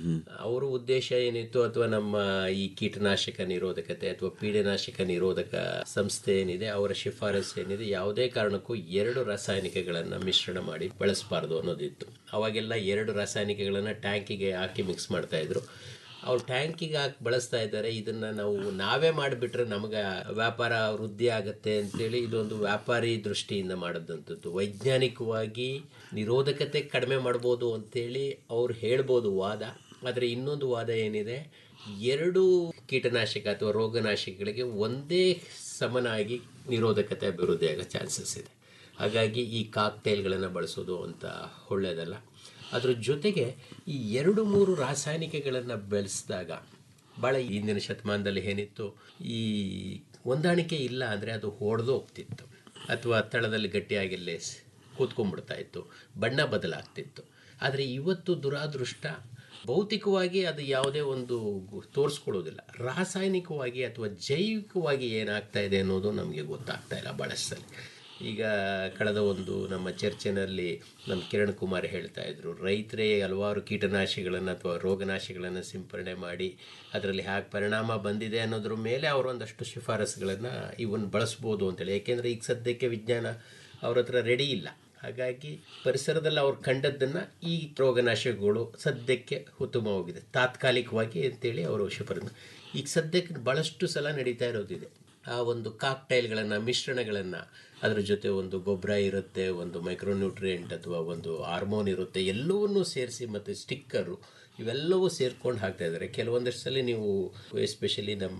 ಅವರ ಉದ್ದೇಶ ಏನಿತ್ತು ಅಥವಾ ನಮ್ಮ ಈ ಕೀಟನಾಶಕ ನಿರೋಧಕತೆ ಅಥವಾ ಪೀಡನಾಶಕ ನಿರೋಧಕ ಸಂಸ್ಥೆ ಏನಿದೆ ಅವರ ಶಿಫಾರಸು ಏನಿದೆ ಯಾವುದೇ ಕಾರಣಕ್ಕೂ ಎರಡು ರಾಸಾಯನಿಕಗಳನ್ನು ಮಿಶ್ರಣ ಮಾಡಿ ಬಳಸಬಾರ್ದು ಅನ್ನೋದಿತ್ತು ಅವಾಗೆಲ್ಲ ಎರಡು ರಾಸಾಯನಿಕಗಳನ್ನು ಟ್ಯಾಂಕಿಗೆ ಹಾಕಿ ಮಿಕ್ಸ್ ಮಾಡ್ತಾ ಇದ್ರು ಅವ್ರು ಟ್ಯಾಂಕಿಗೆ ಹಾಕಿ ಬಳಸ್ತಾ ಇದ್ದಾರೆ ಇದನ್ನ ನಾವು ನಾವೇ ಮಾಡಿಬಿಟ್ರೆ ನಮಗೆ ವ್ಯಾಪಾರ ವೃದ್ಧಿ ಆಗುತ್ತೆ ಅಂತೇಳಿ ಇದೊಂದು ವ್ಯಾಪಾರಿ ದೃಷ್ಟಿಯಿಂದ ಮಾಡಿದಂಥದ್ದು ವೈಜ್ಞಾನಿಕವಾಗಿ ನಿರೋಧಕತೆ ಕಡಿಮೆ ಮಾಡ್ಬೋದು ಅಂತೇಳಿ ಅವ್ರು ಹೇಳ್ಬೋದು ವಾದ ಆದರೆ ಇನ್ನೊಂದು ವಾದ ಏನಿದೆ ಎರಡು ಕೀಟನಾಶಕ ಅಥವಾ ರೋಗನಾಶಕಗಳಿಗೆ ಒಂದೇ ಸಮನಾಗಿ ನಿರೋಧಕತೆ ಅಭಿವೃದ್ಧಿ ಆಗೋ ಚಾನ್ಸಸ್ ಇದೆ ಹಾಗಾಗಿ ಈ ಕಾಕ್ಟೈಲ್ಗಳನ್ನು ಬಳಸೋದು ಅಂತ ಒಳ್ಳೆಯದಲ್ಲ ಅದ್ರ ಜೊತೆಗೆ ಈ ಎರಡು ಮೂರು ರಾಸಾಯನಿಕಗಳನ್ನು ಬೆಳೆಸಿದಾಗ ಭಾಳ ಹಿಂದಿನ ಶತಮಾನದಲ್ಲಿ ಏನಿತ್ತು ಈ ಹೊಂದಾಣಿಕೆ ಇಲ್ಲ ಅಂದರೆ ಅದು ಹೊಡೆದು ಹೋಗ್ತಿತ್ತು ಅಥವಾ ತಳದಲ್ಲಿ ಗಟ್ಟಿಯಾಗಿಲ್ಲೇ ಸ್- ಕೂತ್ಕೊಂಡ್ಬಿಡ್ತಾ ಇತ್ತು ಬಣ್ಣ ಬದಲಾಗ್ತಿತ್ತು ಆದರೆ ಇವತ್ತು ದುರಾದೃಷ್ಟ ಭೌತಿಕವಾಗಿ ಅದು ಯಾವುದೇ ಒಂದು ಗು- ತೋರಿಸ್ಕೊಳ್ಳೋದಿಲ್ಲ ರಾಸಾಯನಿಕವಾಗಿ ಅಥವಾ ಜೈವಿಕವಾಗಿ ಏನಾಗ್ತಾ ಇದೆ ಅನ್ನೋದು ನಮಗೆ ಗೊತ್ತಾಗ್ತಾ ಇಲ್ಲ ಭಾಳಷ್ಟಲ್ಲಿ ಈಗ ಕಳೆದ ಒಂದು ನಮ್ಮ ಚರ್ಚೆನಲ್ಲಿ ನಮ್ಮ ಕಿರಣ್ ಕುಮಾರ್ ಹೇಳ್ತಾ ಇದ್ರು ರೈತರೇ ಹಲವಾರು ಕೀಟನಾಶಿಗಳನ್ನು ಅಥವಾ ರೋಗನಾಶಿಗಳನ್ನು ಸಿಂಪರಣೆ ಮಾಡಿ ಅದರಲ್ಲಿ ಹೇಗೆ ಪರಿಣಾಮ ಬಂದಿದೆ ಅನ್ನೋದ್ರ ಮೇಲೆ ಅವರು ಒಂದಷ್ಟು ಶಿಫಾರಸುಗಳನ್ನು ಇವನ್ ಬಳಸ್ಬೋದು ಅಂತೇಳಿ ಯಾಕೆಂದರೆ ಈಗ ಸದ್ಯಕ್ಕೆ ವಿಜ್ಞಾನ ಅವ್ರ ಹತ್ರ ರೆಡಿ ಇಲ್ಲ ಹಾಗಾಗಿ ಪರಿಸರದಲ್ಲಿ ಅವ್ರು ಕಂಡದ್ದನ್ನು ಈ ರೋಗನಾಶಕಗಳು ಸದ್ಯಕ್ಕೆ ಉತ್ತಮವಾಗಿದೆ ತಾತ್ಕಾಲಿಕವಾಗಿ ಅಂತೇಳಿ ಅವರು ಶಿಫಾರಸು ಈಗ ಸದ್ಯಕ್ಕೆ ಭಾಳಷ್ಟು ಸಲ ನಡೀತಾ ಇರೋದಿದೆ ಆ ಒಂದು ಕಾಕ್ಟೈಲ್ಗಳನ್ನು ಮಿಶ್ರಣಗಳನ್ನು ಅದರ ಜೊತೆ ಒಂದು ಗೊಬ್ಬರ ಇರುತ್ತೆ ಒಂದು ಮೈಕ್ರೋನ್ಯೂಟ್ರಿಯೆಂಟ್ ಅಥವಾ ಒಂದು ಹಾರ್ಮೋನ್ ಇರುತ್ತೆ ಎಲ್ಲವನ್ನೂ ಸೇರಿಸಿ ಮತ್ತು ಸ್ಟಿಕ್ಕರು ಇವೆಲ್ಲವೂ ಸೇರ್ಕೊಂಡು ಹಾಕ್ತಾ ಇದ್ದಾರೆ ಕೆಲವೊಂದಷ್ಟು ಸಲ ನೀವು ಎಸ್ಪೆಷಲಿ ನಮ್ಮ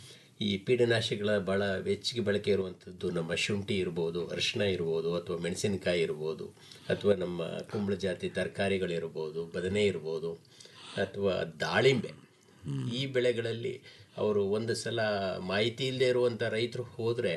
ಈ ಪೀಡನಾಶಕಗಳ ಭಾಳ ಹೆಚ್ಚಿಗೆ ಬಳಕೆ ಇರುವಂಥದ್ದು ನಮ್ಮ ಶುಂಠಿ ಇರ್ಬೋದು ಅರಿಶಿನ ಇರ್ಬೋದು ಅಥವಾ ಮೆಣಸಿನಕಾಯಿ ಇರ್ಬೋದು ಅಥವಾ ನಮ್ಮ ಕುಂಬಳ ಜಾತಿ ತರಕಾರಿಗಳಿರ್ಬೋದು ಬದನೆ ಇರ್ಬೋದು ಅಥವಾ ದಾಳಿಂಬೆ ಈ ಬೆಳೆಗಳಲ್ಲಿ ಅವರು ಒಂದು ಸಲ ಮಾಹಿತಿ ಇಲ್ಲದೆ ಇರುವಂಥ ರೈತರು ಹೋದರೆ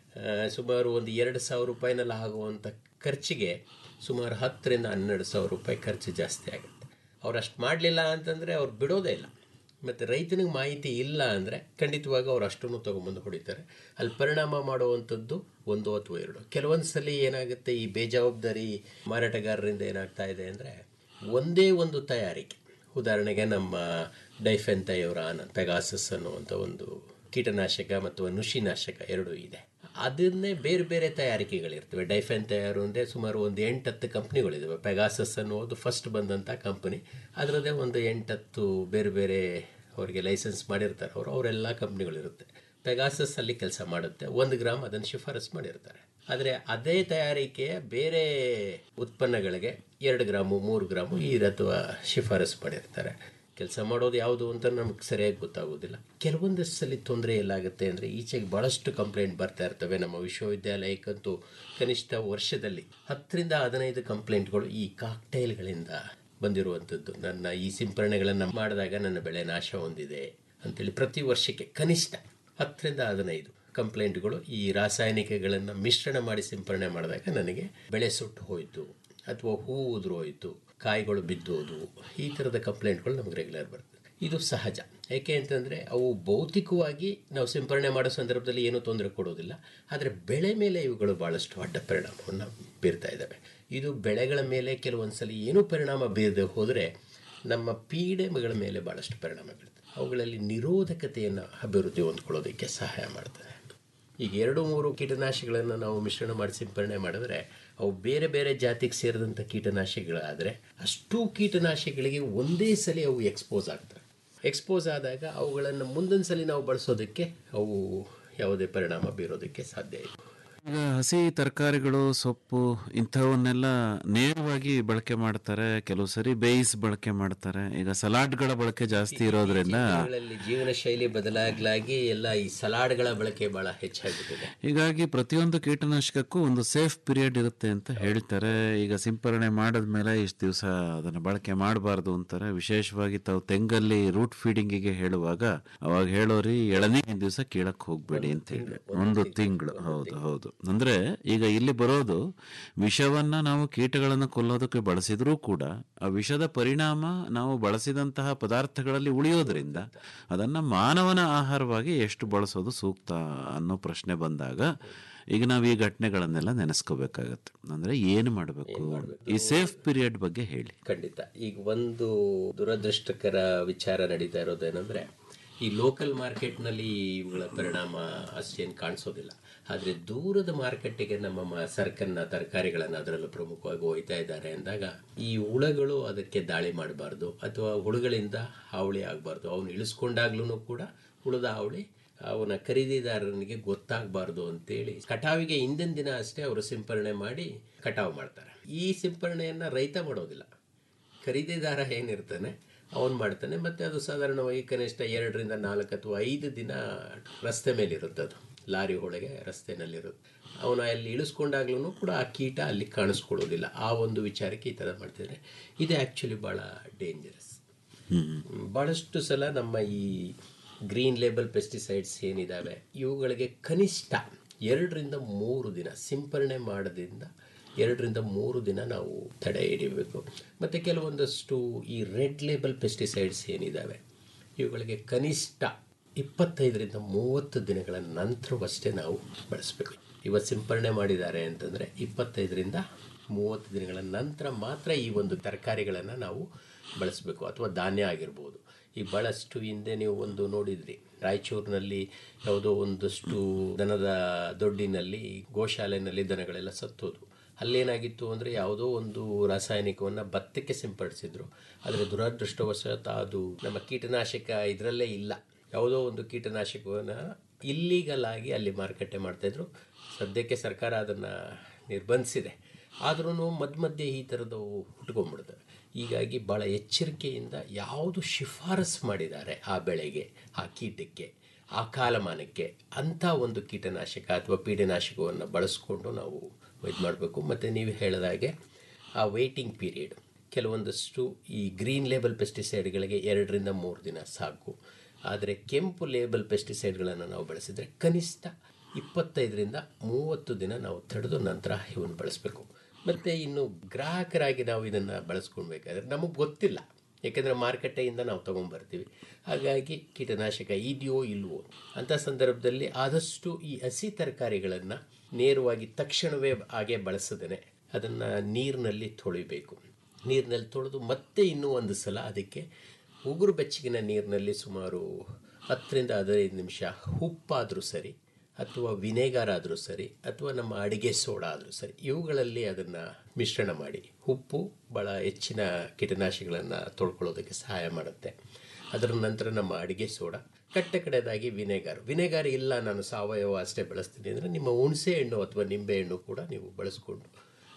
ಸುಮಾರು ಒಂದು ಎರಡು ಸಾವಿರ ರೂಪಾಯಿನಲ್ಲಿ ಆಗುವಂಥ ಖರ್ಚಿಗೆ ಸುಮಾರು ಹತ್ತರಿಂದ ಹನ್ನೆರಡು ಸಾವಿರ ರೂಪಾಯಿ ಖರ್ಚು ಜಾಸ್ತಿ ಆಗುತ್ತೆ ಅವ್ರು ಅಷ್ಟು ಮಾಡಲಿಲ್ಲ ಅಂತಂದರೆ ಅವ್ರು ಬಿಡೋದೇ ಇಲ್ಲ ಮತ್ತು ರೈತನಿಗೆ ಮಾಹಿತಿ ಇಲ್ಲ ಅಂದರೆ ಖಂಡಿತವಾಗಿ ಅವ್ರು ಅಷ್ಟನ್ನು ತೊಗೊಂಬಂದು ಹೊಡಿತಾರೆ ಅಲ್ಲಿ ಪರಿಣಾಮ ಮಾಡುವಂಥದ್ದು ಒಂದು ಅಥವಾ ಎರಡು ಕೆಲವೊಂದು ಸಲ ಏನಾಗುತ್ತೆ ಈ ಬೇಜವಾಬ್ದಾರಿ ಮಾರಾಟಗಾರರಿಂದ ಏನಾಗ್ತಾ ಇದೆ ಅಂದರೆ ಒಂದೇ ಒಂದು ತಯಾರಿಕೆ ಉದಾಹರಣೆಗೆ ನಮ್ಮ ಡೈಫೆಂತೈವ್ರಾನ್ ಪೆಗಾಸಸ್ ಅನ್ನುವಂಥ ಒಂದು ಕೀಟನಾಶಕ ಮತ್ತು ನುಷಿನಾಶಕ ಎರಡೂ ಇದೆ ಅದನ್ನೇ ಬೇರೆ ಬೇರೆ ತಯಾರಿಕೆಗಳಿರ್ತವೆ ಡೈಫೆನ್ ತಯಾರು ಅಂದರೆ ಸುಮಾರು ಒಂದು ಎಂಟತ್ತು ಕಂಪ್ನಿಗಳಿದ್ದಾವೆ ಪೆಗಾಸಸ್ ಅನ್ನೋದು ಫಸ್ಟ್ ಬಂದಂಥ ಕಂಪನಿ ಅದರದ್ದೇ ಒಂದು ಎಂಟತ್ತು ಬೇರೆ ಬೇರೆ ಅವರಿಗೆ ಲೈಸೆನ್ಸ್ ಮಾಡಿರ್ತಾರೆ ಅವರು ಅವರೆಲ್ಲ ಕಂಪ್ನಿಗಳಿರುತ್ತೆ ಪೆಗಾಸಸ್ ಅಲ್ಲಿ ಕೆಲಸ ಮಾಡುತ್ತೆ ಒಂದು ಗ್ರಾಮ್ ಅದನ್ನು ಶಿಫಾರಸ್ ಮಾಡಿರ್ತಾರೆ ಆದರೆ ಅದೇ ತಯಾರಿಕೆಯ ಬೇರೆ ಉತ್ಪನ್ನಗಳಿಗೆ ಎರಡು ಗ್ರಾಮು ಮೂರು ಗ್ರಾಮು ಈ ಅಥವಾ ಶಿಫಾರಸ್ ಮಾಡಿರ್ತಾರೆ ಕೆಲಸ ಮಾಡೋದು ಯಾವುದು ಅಂತ ನಮ್ಗೆ ಸರಿಯಾಗಿ ಗೊತ್ತಾಗೋದಿಲ್ಲ ಕೆಲವೊಂದಷ್ಟು ಸಲ ತೊಂದರೆ ಎಲ್ಲಾಗುತ್ತೆ ಅಂದರೆ ಈಚೆಗೆ ಭಾಳಷ್ಟು ಕಂಪ್ಲೇಂಟ್ ಬರ್ತಾ ಇರ್ತವೆ ನಮ್ಮ ವಿಶ್ವವಿದ್ಯಾಲಯಕ್ಕಂತೂ ಕನಿಷ್ಠ ವರ್ಷದಲ್ಲಿ ಹತ್ತರಿಂದ ಹದಿನೈದು ಕಂಪ್ಲೇಂಟ್ಗಳು ಈ ಕಾಕ್ಟೈಲ್ಗಳಿಂದ ಬಂದಿರುವಂಥದ್ದು ನನ್ನ ಈ ಸಿಂಪರಣೆಗಳನ್ನು ಮಾಡಿದಾಗ ನನ್ನ ಬೆಳೆ ನಾಶ ಹೊಂದಿದೆ ಅಂತೇಳಿ ಪ್ರತಿ ವರ್ಷಕ್ಕೆ ಕನಿಷ್ಠ ಹತ್ತರಿಂದ ಹದಿನೈದು ಕಂಪ್ಲೇಂಟ್ಗಳು ಈ ರಾಸಾಯನಿಕಗಳನ್ನು ಮಿಶ್ರಣ ಮಾಡಿ ಸಿಂಪರಣೆ ಮಾಡಿದಾಗ ನನಗೆ ಬೆಳೆ ಸುಟ್ಟು ಹೋಯಿತು ಅಥವಾ ಹೂ ಉದುರು ಹೋಯಿತು ಕಾಯಿಗಳು ಬಿದ್ದೋದು ಈ ಥರದ ಕಂಪ್ಲೇಂಟ್ಗಳು ನಮಗೆ ರೆಗ್ಯುಲರ್ ಬರ್ತದೆ ಇದು ಸಹಜ ಯಾಕೆ ಅಂತಂದರೆ ಅವು ಭೌತಿಕವಾಗಿ ನಾವು ಸಿಂಪರಣೆ ಮಾಡೋ ಸಂದರ್ಭದಲ್ಲಿ ಏನೂ ತೊಂದರೆ ಕೊಡೋದಿಲ್ಲ ಆದರೆ ಬೆಳೆ ಮೇಲೆ ಇವುಗಳು ಭಾಳಷ್ಟು ಅಡ್ಡ ಪರಿಣಾಮವನ್ನು ಬೀರ್ತಾ ಇದ್ದಾವೆ ಇದು ಬೆಳೆಗಳ ಮೇಲೆ ಕೆಲವೊಂದು ಸಲ ಏನೂ ಪರಿಣಾಮ ಬೀರದೆ ಹೋದರೆ ನಮ್ಮ ಪೀಡೆಗಳ ಮೇಲೆ ಭಾಳಷ್ಟು ಪರಿಣಾಮ ಬೀರ್ತದೆ ಅವುಗಳಲ್ಲಿ ನಿರೋಧಕತೆಯನ್ನು ಅಭಿವೃದ್ಧಿ ಹೊಂದ್ಕೊಳ್ಳೋದಕ್ಕೆ ಸಹಾಯ ಮಾಡ್ತದೆ ಈಗ ಎರಡು ಮೂರು ಕೀಟನಾಶಕಗಳನ್ನು ನಾವು ಮಿಶ್ರಣ ಮಾಡಿ ಸಿಂಪರಣೆ ಮಾಡಿದ್ರೆ ಅವು ಬೇರೆ ಬೇರೆ ಜಾತಿಗೆ ಸೇರಿದಂಥ ಕೀಟನಾಶಕಗಳಾದರೆ ಅಷ್ಟೂ ಕೀಟನಾಶಕಗಳಿಗೆ ಒಂದೇ ಸಲ ಅವು ಎಕ್ಸ್ಪೋಸ್ ಆಗ್ತವೆ ಎಕ್ಸ್ಪೋಸ್ ಆದಾಗ ಅವುಗಳನ್ನು ಮುಂದಿನ ಸಲ ನಾವು ಬಳಸೋದಕ್ಕೆ ಅವು ಯಾವುದೇ ಪರಿಣಾಮ ಬೀರೋದಕ್ಕೆ ಸಾಧ್ಯ ಇಲ್ಲ ಈಗ ಹಸಿ ತರಕಾರಿಗಳು ಸೊಪ್ಪು ಇಂಥವನ್ನೆಲ್ಲ ನೇರವಾಗಿ ಬಳಕೆ ಮಾಡ್ತಾರೆ ಕೆಲವು ಸರಿ ಬೇಯಿಸಿ ಬಳಕೆ ಮಾಡ್ತಾರೆ ಈಗ ಸಲಾಡ್ಗಳ ಬಳಕೆ ಜಾಸ್ತಿ ಇರೋದ್ರಿಂದ ದಿನಗಳಲ್ಲಿ ಜೀವನ ಶೈಲಿ ಬದಲಾಗ್ಲಾಗಿ ಎಲ್ಲ ಈ ಸಲಾಡ್ಗಳ ಬಳಕೆ ಬಹಳ ಹೆಚ್ಚಾಗ್ಬಿಟ್ಟಿದೆ ಹೀಗಾಗಿ ಪ್ರತಿಯೊಂದು ಕೀಟನಾಶಕಕ್ಕೂ ಒಂದು ಸೇಫ್ ಪೀರಿಯಡ್ ಇರುತ್ತೆ ಅಂತ ಹೇಳ್ತಾರೆ ಈಗ ಸಿಂಪರಣೆ ಮಾಡಿದ್ಮೇಲೆ ಇಷ್ಟು ದಿವಸ ಅದನ್ನು ಬಳಕೆ ಮಾಡಬಾರ್ದು ಅಂತಾರೆ ವಿಶೇಷವಾಗಿ ತಾವು ತೆಂಗಲ್ಲಿ ರೂಟ್ ಫೀಡಿಂಗಿಗೆ ಹೇಳುವಾಗ ಅವಾಗ ಹೇಳೋರಿ ಎಳನೇ ದಿವಸ ಕೀಳಕ್ ಹೋಗ್ಬೇಡಿ ಅಂತ ಹೇಳಿ ಒಂದು ತಿಂಗಳು ಹೌದು ಹೌದು ಅಂದ್ರೆ ಈಗ ಇಲ್ಲಿ ಬರೋದು ವಿಷವನ್ನ ನಾವು ಕೀಟಗಳನ್ನು ಕೊಲ್ಲೋದಕ್ಕೆ ಬಳಸಿದ್ರೂ ಕೂಡ ಆ ವಿಷದ ಪರಿಣಾಮ ನಾವು ಬಳಸಿದಂತಹ ಪದಾರ್ಥಗಳಲ್ಲಿ ಉಳಿಯೋದ್ರಿಂದ ಅದನ್ನ ಮಾನವನ ಆಹಾರವಾಗಿ ಎಷ್ಟು ಬಳಸೋದು ಸೂಕ್ತ ಅನ್ನೋ ಪ್ರಶ್ನೆ ಬಂದಾಗ ಈಗ ನಾವು ಈ ಘಟನೆಗಳನ್ನೆಲ್ಲ ನೆನೆಸ್ಕೋಬೇಕಾಗತ್ತೆ ಅಂದ್ರೆ ಏನು ಮಾಡಬೇಕು ಈ ಸೇಫ್ ಪೀರಿಯಡ್ ಬಗ್ಗೆ ಹೇಳಿ ಖಂಡಿತ ಈಗ ಒಂದು ದುರದೃಷ್ಟಕರ ವಿಚಾರ ನಡೀತಾ ಇರೋದೇನೆಂದರೆ ಈ ಲೋಕಲ್ ಮಾರ್ಕೆಟ್ನಲ್ಲಿ ಇವುಗಳ ಪರಿಣಾಮ ಅಷ್ಟೇನು ಕಾಣಿಸೋದಿಲ್ಲ ಆದರೆ ದೂರದ ಮಾರ್ಕೆಟಿಗೆ ನಮ್ಮ ಮ ಸರಕನ್ನ ತರಕಾರಿಗಳನ್ನು ಅದರಲ್ಲೂ ಪ್ರಮುಖವಾಗಿ ಒಯ್ತಾ ಇದ್ದಾರೆ ಅಂದಾಗ ಈ ಹುಳಗಳು ಅದಕ್ಕೆ ದಾಳಿ ಮಾಡಬಾರ್ದು ಅಥವಾ ಹುಳುಗಳಿಂದ ಹಾವಳಿ ಆಗಬಾರ್ದು ಅವನು ಇಳಿಸ್ಕೊಂಡಾಗ್ಲೂ ಕೂಡ ಹುಳದ ಹಾವಳಿ ಅವನ ಖರೀದಿದಾರನಿಗೆ ಗೊತ್ತಾಗಬಾರ್ದು ಅಂತೇಳಿ ಕಟಾವಿಗೆ ಹಿಂದಿನ ದಿನ ಅಷ್ಟೇ ಅವರು ಸಿಂಪರಣೆ ಮಾಡಿ ಕಟಾವು ಮಾಡ್ತಾರೆ ಈ ಸಿಂಪರಣೆಯನ್ನು ರೈತ ಮಾಡೋದಿಲ್ಲ ಖರೀದಿದಾರ ಏನಿರ್ತಾನೆ ಅವನು ಮಾಡ್ತಾನೆ ಮತ್ತು ಅದು ಸಾಧಾರಣವಾಗಿ ಕನಿಷ್ಠ ಎರಡರಿಂದ ನಾಲ್ಕು ಅಥವಾ ಐದು ದಿನ ರಸ್ತೆ ಮೇಲಿರುತ್ತೆ ಅದು ಲಾರಿ ಒಳಗೆ ರಸ್ತೆನಲ್ಲಿರುತ್ತೆ ಅವನು ಅಲ್ಲಿ ಇಳಿಸ್ಕೊಂಡಾಗ್ಲೂ ಕೂಡ ಆ ಕೀಟ ಅಲ್ಲಿ ಕಾಣಿಸ್ಕೊಳ್ಳೋದಿಲ್ಲ ಆ ಒಂದು ವಿಚಾರಕ್ಕೆ ಈ ಥರ ಮಾಡ್ತಿದ್ದಾರೆ ಇದು ಆ್ಯಕ್ಚುಲಿ ಭಾಳ ಡೇಂಜರಸ್ ಭಾಳಷ್ಟು ಸಲ ನಮ್ಮ ಈ ಗ್ರೀನ್ ಲೇಬಲ್ ಪೆಸ್ಟಿಸೈಡ್ಸ್ ಏನಿದ್ದಾವೆ ಇವುಗಳಿಗೆ ಕನಿಷ್ಠ ಎರಡರಿಂದ ಮೂರು ದಿನ ಸಿಂಪರಣೆ ಮಾಡೋದ್ರಿಂದ ಎರಡರಿಂದ ಮೂರು ದಿನ ನಾವು ತಡೆ ಹಿಡಿಬೇಕು ಮತ್ತು ಕೆಲವೊಂದಷ್ಟು ಈ ರೆಡ್ ಲೇಬಲ್ ಪೆಸ್ಟಿಸೈಡ್ಸ್ ಏನಿದ್ದಾವೆ ಇವುಗಳಿಗೆ ಕನಿಷ್ಠ ಇಪ್ಪತ್ತೈದರಿಂದ ಮೂವತ್ತು ದಿನಗಳ ನಂತರವಷ್ಟೇ ನಾವು ಬಳಸಬೇಕು ಇವತ್ತು ಸಿಂಪರಣೆ ಮಾಡಿದ್ದಾರೆ ಅಂತಂದರೆ ಇಪ್ಪತ್ತೈದರಿಂದ ಮೂವತ್ತು ದಿನಗಳ ನಂತರ ಮಾತ್ರ ಈ ಒಂದು ತರಕಾರಿಗಳನ್ನು ನಾವು ಬಳಸಬೇಕು ಅಥವಾ ಧಾನ್ಯ ಆಗಿರ್ಬೋದು ಈ ಭಾಳಷ್ಟು ಹಿಂದೆ ನೀವು ಒಂದು ನೋಡಿದ್ರಿ ರಾಯಚೂರಿನಲ್ಲಿ ಯಾವುದೋ ಒಂದಷ್ಟು ದನದ ದೊಡ್ಡಿನಲ್ಲಿ ಗೋಶಾಲೆನಲ್ಲಿ ದನಗಳೆಲ್ಲ ಸತ್ತೋದು ಅಲ್ಲೇನಾಗಿತ್ತು ಅಂದರೆ ಯಾವುದೋ ಒಂದು ರಾಸಾಯನಿಕವನ್ನು ಭತ್ತಕ್ಕೆ ಸಿಂಪಡಿಸಿದ್ರು ಆದರೆ ದುರದೃಷ್ಟವಶಾತ್ ಅದು ನಮ್ಮ ಕೀಟನಾಶಕ ಇದರಲ್ಲೇ ಇಲ್ಲ ಯಾವುದೋ ಒಂದು ಕೀಟನಾಶಕವನ್ನು ಇಲ್ಲೀಗಲ್ ಆಗಿ ಅಲ್ಲಿ ಮಾರುಕಟ್ಟೆ ಮಾಡ್ತಾಯಿದ್ರು ಸದ್ಯಕ್ಕೆ ಸರ್ಕಾರ ಅದನ್ನು ನಿರ್ಬಂಧಿಸಿದೆ ಆದ್ರೂ ಮಧ್ಯ ಮಧ್ಯೆ ಈ ಥರದವು ಹುಟ್ಕೊಂಡ್ಬಿಡ್ತವೆ ಹೀಗಾಗಿ ಭಾಳ ಎಚ್ಚರಿಕೆಯಿಂದ ಯಾವುದು ಶಿಫಾರಸು ಮಾಡಿದ್ದಾರೆ ಆ ಬೆಳೆಗೆ ಆ ಕೀಟಕ್ಕೆ ಆ ಕಾಲಮಾನಕ್ಕೆ ಅಂಥ ಒಂದು ಕೀಟನಾಶಕ ಅಥವಾ ಪೀಡನಾಶಕವನ್ನು ಬಳಸ್ಕೊಂಡು ನಾವು ಇದು ಮಾಡಬೇಕು ಮತ್ತು ನೀವು ಹೇಳಿದಾಗೆ ಆ ವೇಟಿಂಗ್ ಪೀರಿಯಡ್ ಕೆಲವೊಂದಷ್ಟು ಈ ಗ್ರೀನ್ ಲೇಬಲ್ ಪೆಸ್ಟಿಸೈಡ್ಗಳಿಗೆ ಎರಡರಿಂದ ಮೂರು ದಿನ ಸಾಕು ಆದರೆ ಕೆಂಪು ಲೇಬಲ್ ಪೆಸ್ಟಿಸೈಡ್ಗಳನ್ನು ನಾವು ಬಳಸಿದರೆ ಕನಿಷ್ಠ ಇಪ್ಪತ್ತೈದರಿಂದ ಮೂವತ್ತು ದಿನ ನಾವು ತಡೆದು ನಂತರ ಇವನ್ನು ಬಳಸಬೇಕು ಮತ್ತು ಇನ್ನು ಗ್ರಾಹಕರಾಗಿ ನಾವು ಇದನ್ನು ಬಳಸ್ಕೊಳ್ಬೇಕಾದ್ರೆ ನಮಗೆ ಗೊತ್ತಿಲ್ಲ ಯಾಕೆಂದರೆ ಮಾರುಕಟ್ಟೆಯಿಂದ ನಾವು ತೊಗೊಂಬರ್ತೀವಿ ಹಾಗಾಗಿ ಕೀಟನಾಶಕ ಇದೆಯೋ ಇಲ್ವೋ ಅಂಥ ಸಂದರ್ಭದಲ್ಲಿ ಆದಷ್ಟು ಈ ಹಸಿ ತರಕಾರಿಗಳನ್ನು ನೇರವಾಗಿ ತಕ್ಷಣವೇ ಹಾಗೆ ಬಳಸದೇ ಅದನ್ನು ನೀರಿನಲ್ಲಿ ತೊಳಿಬೇಕು ನೀರಿನಲ್ಲಿ ತೊಳೆದು ಮತ್ತೆ ಇನ್ನೂ ಒಂದು ಸಲ ಅದಕ್ಕೆ ಉಗುರು ಬೆಚ್ಚಗಿನ ನೀರಿನಲ್ಲಿ ಸುಮಾರು ಹತ್ತರಿಂದ ಹದಿನೈದು ನಿಮಿಷ ಉಪ್ಪಾದರೂ ಸರಿ ಅಥವಾ ವಿನೇಗಾರ್ ಆದರೂ ಸರಿ ಅಥವಾ ನಮ್ಮ ಅಡಿಗೆ ಸೋಡಾ ಆದರೂ ಸರಿ ಇವುಗಳಲ್ಲಿ ಅದನ್ನು ಮಿಶ್ರಣ ಮಾಡಿ ಉಪ್ಪು ಭಾಳ ಹೆಚ್ಚಿನ ಕೀಟನಾಶಕಗಳನ್ನು ತೊಳ್ಕೊಳ್ಳೋದಕ್ಕೆ ಸಹಾಯ ಮಾಡುತ್ತೆ ಅದರ ನಂತರ ನಮ್ಮ ಅಡಿಗೆ ಸೋಡಾ ಕಟ್ಟ ಕಡೆದಾಗಿ ವಿನೆಗಾರ್ ವಿನೆಗಾರ್ ಇಲ್ಲ ನಾನು ಸಾವಯವ ಅಷ್ಟೇ ಬಳಸ್ತೀನಿ ಅಂದರೆ ನಿಮ್ಮ ಹುಣಸೆ ಹಣ್ಣು ಅಥವಾ ನಿಂಬೆ ಹಣ್ಣು ಕೂಡ ನೀವು ಬಳಸ್ಕೊಂಡು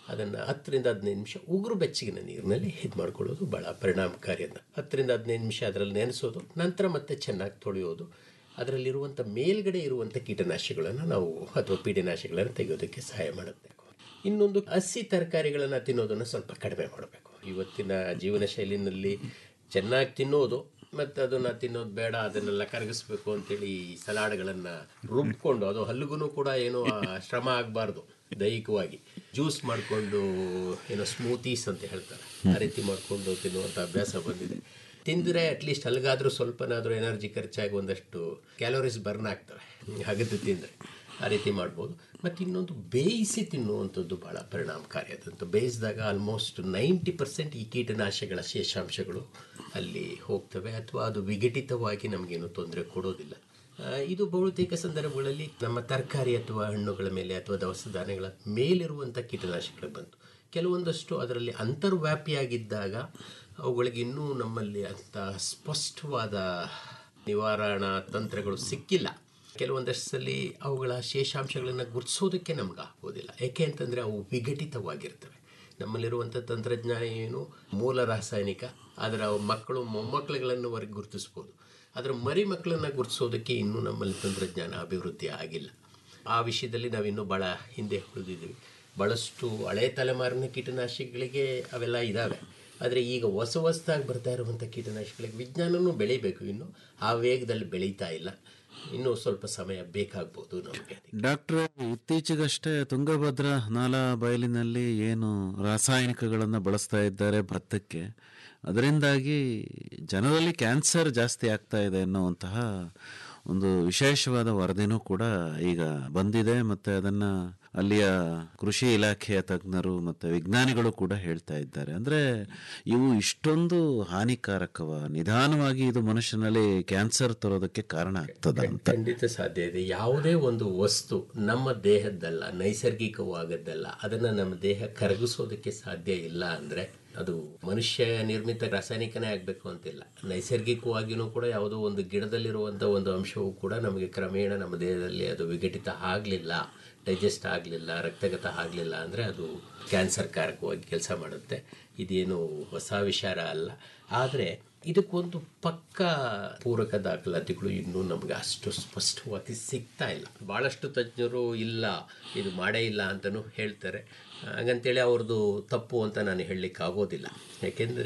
ಅದನ್ನು ಹತ್ತರಿಂದ ಹದಿನೈದು ನಿಮಿಷ ಉಗುರು ಬೆಚ್ಚಗಿನ ನೀರಿನಲ್ಲಿ ಇದು ಮಾಡ್ಕೊಳ್ಳೋದು ಭಾಳ ಪರಿಣಾಮಕಾರಿ ಅಂತ ಹತ್ತರಿಂದ ಹದಿನೈದು ನಿಮಿಷ ಅದರಲ್ಲಿ ನೆನೆಸೋದು ನಂತರ ಮತ್ತೆ ಚೆನ್ನಾಗಿ ತೊಳೆಯೋದು ಅದರಲ್ಲಿರುವಂಥ ಮೇಲ್ಗಡೆ ಇರುವಂಥ ಕೀಟನಾಶಕಗಳನ್ನು ನಾವು ಅಥವಾ ಪೀಡನಾಶಕಗಳನ್ನು ತೆಗೆಯೋದಕ್ಕೆ ಸಹಾಯ ಮಾಡುತ್ತೆ ಇನ್ನೊಂದು ಹಸಿ ತರಕಾರಿಗಳನ್ನು ತಿನ್ನೋದನ್ನು ಸ್ವಲ್ಪ ಕಡಿಮೆ ಮಾಡಬೇಕು ಇವತ್ತಿನ ಜೀವನ ಶೈಲಿನಲ್ಲಿ ಚೆನ್ನಾಗಿ ತಿನ್ನೋದು ಮತ್ತು ಅದನ್ನು ತಿನ್ನೋದು ಬೇಡ ಅದನ್ನೆಲ್ಲ ಕರಗಿಸ್ಬೇಕು ಅಂತೇಳಿ ಈ ಸಲಾಡ್ಗಳನ್ನು ರುಬ್ಕೊಂಡು ಅದು ಹಲ್ಲಿಗೂ ಕೂಡ ಏನೋ ಆ ಶ್ರಮ ಆಗಬಾರ್ದು ದೈಹಿಕವಾಗಿ ಜ್ಯೂಸ್ ಮಾಡಿಕೊಂಡು ಏನೋ ಸ್ಮೂತೀಸ್ ಅಂತ ಹೇಳ್ತಾರೆ ಆ ರೀತಿ ಮಾಡಿಕೊಂಡು ತಿನ್ನುವಂಥ ಅಭ್ಯಾಸ ಬಂದಿದೆ ತಿಂದರೆ ಅಟ್ಲೀಸ್ಟ್ ಅಲ್ಲಿಗಾದರೂ ಸ್ವಲ್ಪನಾದರೂ ಎನರ್ಜಿ ಖರ್ಚಾಗಿ ಒಂದಷ್ಟು ಕ್ಯಾಲೋರೀಸ್ ಬರ್ನ್ ಆಗ್ತವೆ ಹಾಗದ್ದು ತಿಂದರೆ ಆ ರೀತಿ ಮಾಡ್ಬೋದು ಮತ್ತು ಇನ್ನೊಂದು ಬೇಯಿಸಿ ತಿನ್ನುವಂಥದ್ದು ಭಾಳ ಪರಿಣಾಮಕಾರಿ ಅದಂತ ಬೇಯಿಸಿದಾಗ ಆಲ್ಮೋಸ್ಟ್ ನೈಂಟಿ ಪರ್ಸೆಂಟ್ ಈ ಕೀಟನಾಶಕಗಳ ಶೇಷಾಂಶಗಳು ಅಲ್ಲಿ ಹೋಗ್ತವೆ ಅಥವಾ ಅದು ವಿಘಟಿತವಾಗಿ ನಮಗೇನು ತೊಂದರೆ ಕೊಡೋದಿಲ್ಲ ಆ, ಇದು ಬಹುತೇಕ ಸಂದರ್ಭಗಳಲ್ಲಿ ನಮ್ಮ ತರಕಾರಿ ಅಥವಾ ಹಣ್ಣುಗಳ ಮೇಲೆ ಅಥವಾ ದವಸ ಧಾನ್ಯಗಳ ಮೇಲಿರುವಂಥ ಕೀಟನಾಶಕಗಳು ಬಂತು ಕೆಲವೊಂದಷ್ಟು ಅದರಲ್ಲಿ ಅಂತರ್ವ್ಯಾಪಿಯಾಗಿದ್ದಾಗ ಅವುಗಳಿಗೆ ಇನ್ನೂ ನಮ್ಮಲ್ಲಿ ಅಂಥ ಸ್ಪಷ್ಟವಾದ ನಿವಾರಣಾ ತಂತ್ರಗಳು ಸಿಕ್ಕಿಲ್ಲ ಕೆಲವೊಂದಷ್ಟು ಸಲ ಅವುಗಳ ಶೇಷಾಂಶಗಳನ್ನು ಗುರುತಿಸೋದಕ್ಕೆ ನಮ್ಗೆ ಆಗೋದಿಲ್ಲ ಯಾಕೆ ಅಂತಂದರೆ ಅವು ವಿಘಟಿತವಾಗಿರ್ತವೆ ನಮ್ಮಲ್ಲಿರುವಂಥ ತಂತ್ರಜ್ಞಾನ ಏನು ಮೂಲ ರಾಸಾಯನಿಕ ಅದರ ಮಕ್ಕಳು ಮೊಮ್ಮಕ್ಕಳುಗಳನ್ನು ಹೊರಗೆ ಗುರುತಿಸ್ಬೋದು ಅದರ ಮರಿ ಮಕ್ಕಳನ್ನು ಗುರುತಿಸೋದಕ್ಕೆ ಇನ್ನೂ ನಮ್ಮಲ್ಲಿ ತಂತ್ರಜ್ಞಾನ ಅಭಿವೃದ್ಧಿ ಆಗಿಲ್ಲ ಆ ವಿಷಯದಲ್ಲಿ ನಾವಿನ್ನೂ ಭಾಳ ಹಿಂದೆ ಉಳಿದಿದ್ದೀವಿ ಭಾಳಷ್ಟು ಹಳೆ ತಲೆಮಾರಿನ ಕೀಟನಾಶಕಗಳಿಗೆ ಅವೆಲ್ಲ ಇದ್ದಾವೆ ಆದರೆ ಈಗ ಹೊಸ ಹೊಸದಾಗಿ ಬರ್ತಾ ಇರುವಂಥ ಕೀಟನಾಶಕಗಳಿಗೆ ವಿಜ್ಞಾನನೂ ಬೆಳಿಬೇಕು ಇನ್ನು ಆ ವೇಗದಲ್ಲಿ ಬೆಳೀತಾ ಇಲ್ಲ ಇನ್ನೂ ಸ್ವಲ್ಪ ಸಮಯ ಬೇಕಾಗ್ಬೋದು ನಮಗೆ ಡಾಕ್ಟ್ರೆ ಇತ್ತೀಚೆಗಷ್ಟೇ ತುಂಗಭದ್ರಾ ನಾಲಾ ಬಯಲಿನಲ್ಲಿ ಏನು ರಾಸಾಯನಿಕಗಳನ್ನು ಬಳಸ್ತಾ ಇದ್ದಾರೆ ಭತ್ತಕ್ಕೆ ಅದರಿಂದಾಗಿ ಜನರಲ್ಲಿ ಕ್ಯಾನ್ಸರ್ ಜಾಸ್ತಿ ಆಗ್ತಾ ಇದೆ ಅನ್ನುವಂತಹ ಒಂದು ವಿಶೇಷವಾದ ವರದಿನೂ ಕೂಡ ಈಗ ಬಂದಿದೆ ಮತ್ತೆ ಅದನ್ನ ಅಲ್ಲಿಯ ಕೃಷಿ ಇಲಾಖೆಯ ತಜ್ಞರು ಮತ್ತೆ ವಿಜ್ಞಾನಿಗಳು ಕೂಡ ಹೇಳ್ತಾ ಇದ್ದಾರೆ ಅಂದ್ರೆ ಇವು ಇಷ್ಟೊಂದು ಹಾನಿಕಾರಕವ ನಿಧಾನವಾಗಿ ಇದು ಮನುಷ್ಯನಲ್ಲಿ ಕ್ಯಾನ್ಸರ್ ತರೋದಕ್ಕೆ ಕಾರಣ ಆಗ್ತದ ಅಂತ ಖಂಡಿತ ಸಾಧ್ಯ ಇದೆ ಯಾವುದೇ ಒಂದು ವಸ್ತು ನಮ್ಮ ದೇಹದ್ದಲ್ಲ ನೈಸರ್ಗಿಕವಾಗದ್ದಲ್ಲ ಅದನ್ನು ನಮ್ಮ ದೇಹ ಕರಗಿಸೋದಕ್ಕೆ ಸಾಧ್ಯ ಇಲ್ಲ ಅಂದರೆ ಅದು ಮನುಷ್ಯ ನಿರ್ಮಿತ ರಾಸಾಯನಿಕನೇ ಆಗಬೇಕು ಅಂತಿಲ್ಲ ನೈಸರ್ಗಿಕವಾಗಿಯೂ ಕೂಡ ಯಾವುದೋ ಒಂದು ಗಿಡದಲ್ಲಿರುವಂಥ ಒಂದು ಅಂಶವು ಕೂಡ ನಮಗೆ ಕ್ರಮೇಣ ನಮ್ಮ ದೇಹದಲ್ಲಿ ಅದು ವಿಘಟಿತ ಆಗಲಿಲ್ಲ ಡೈಜೆಸ್ಟ್ ಆಗಲಿಲ್ಲ ರಕ್ತಗತ ಆಗಲಿಲ್ಲ ಅಂದರೆ ಅದು ಕ್ಯಾನ್ಸರ್ ಕಾರಕವಾಗಿ ಕೆಲಸ ಮಾಡುತ್ತೆ ಇದೇನು ಹೊಸ ವಿಚಾರ ಅಲ್ಲ ಆದರೆ ಇದಕ್ಕೊಂದು ಪಕ್ಕ ಪೂರಕ ದಾಖಲಾತಿಗಳು ಇನ್ನೂ ನಮಗೆ ಅಷ್ಟು ಸ್ಪಷ್ಟವಾಗಿ ಸಿಗ್ತಾ ಇಲ್ಲ ಭಾಳಷ್ಟು ತಜ್ಞರು ಇಲ್ಲ ಇದು ಮಾಡೇ ಇಲ್ಲ ಅಂತಲೂ ಹೇಳ್ತಾರೆ ಹಾಗಂತೇಳಿ ಅವ್ರದ್ದು ತಪ್ಪು ಅಂತ ನಾನು ಹೇಳಲಿಕ್ಕೆ ಆಗೋದಿಲ್ಲ ಯಾಕೆಂದರೆ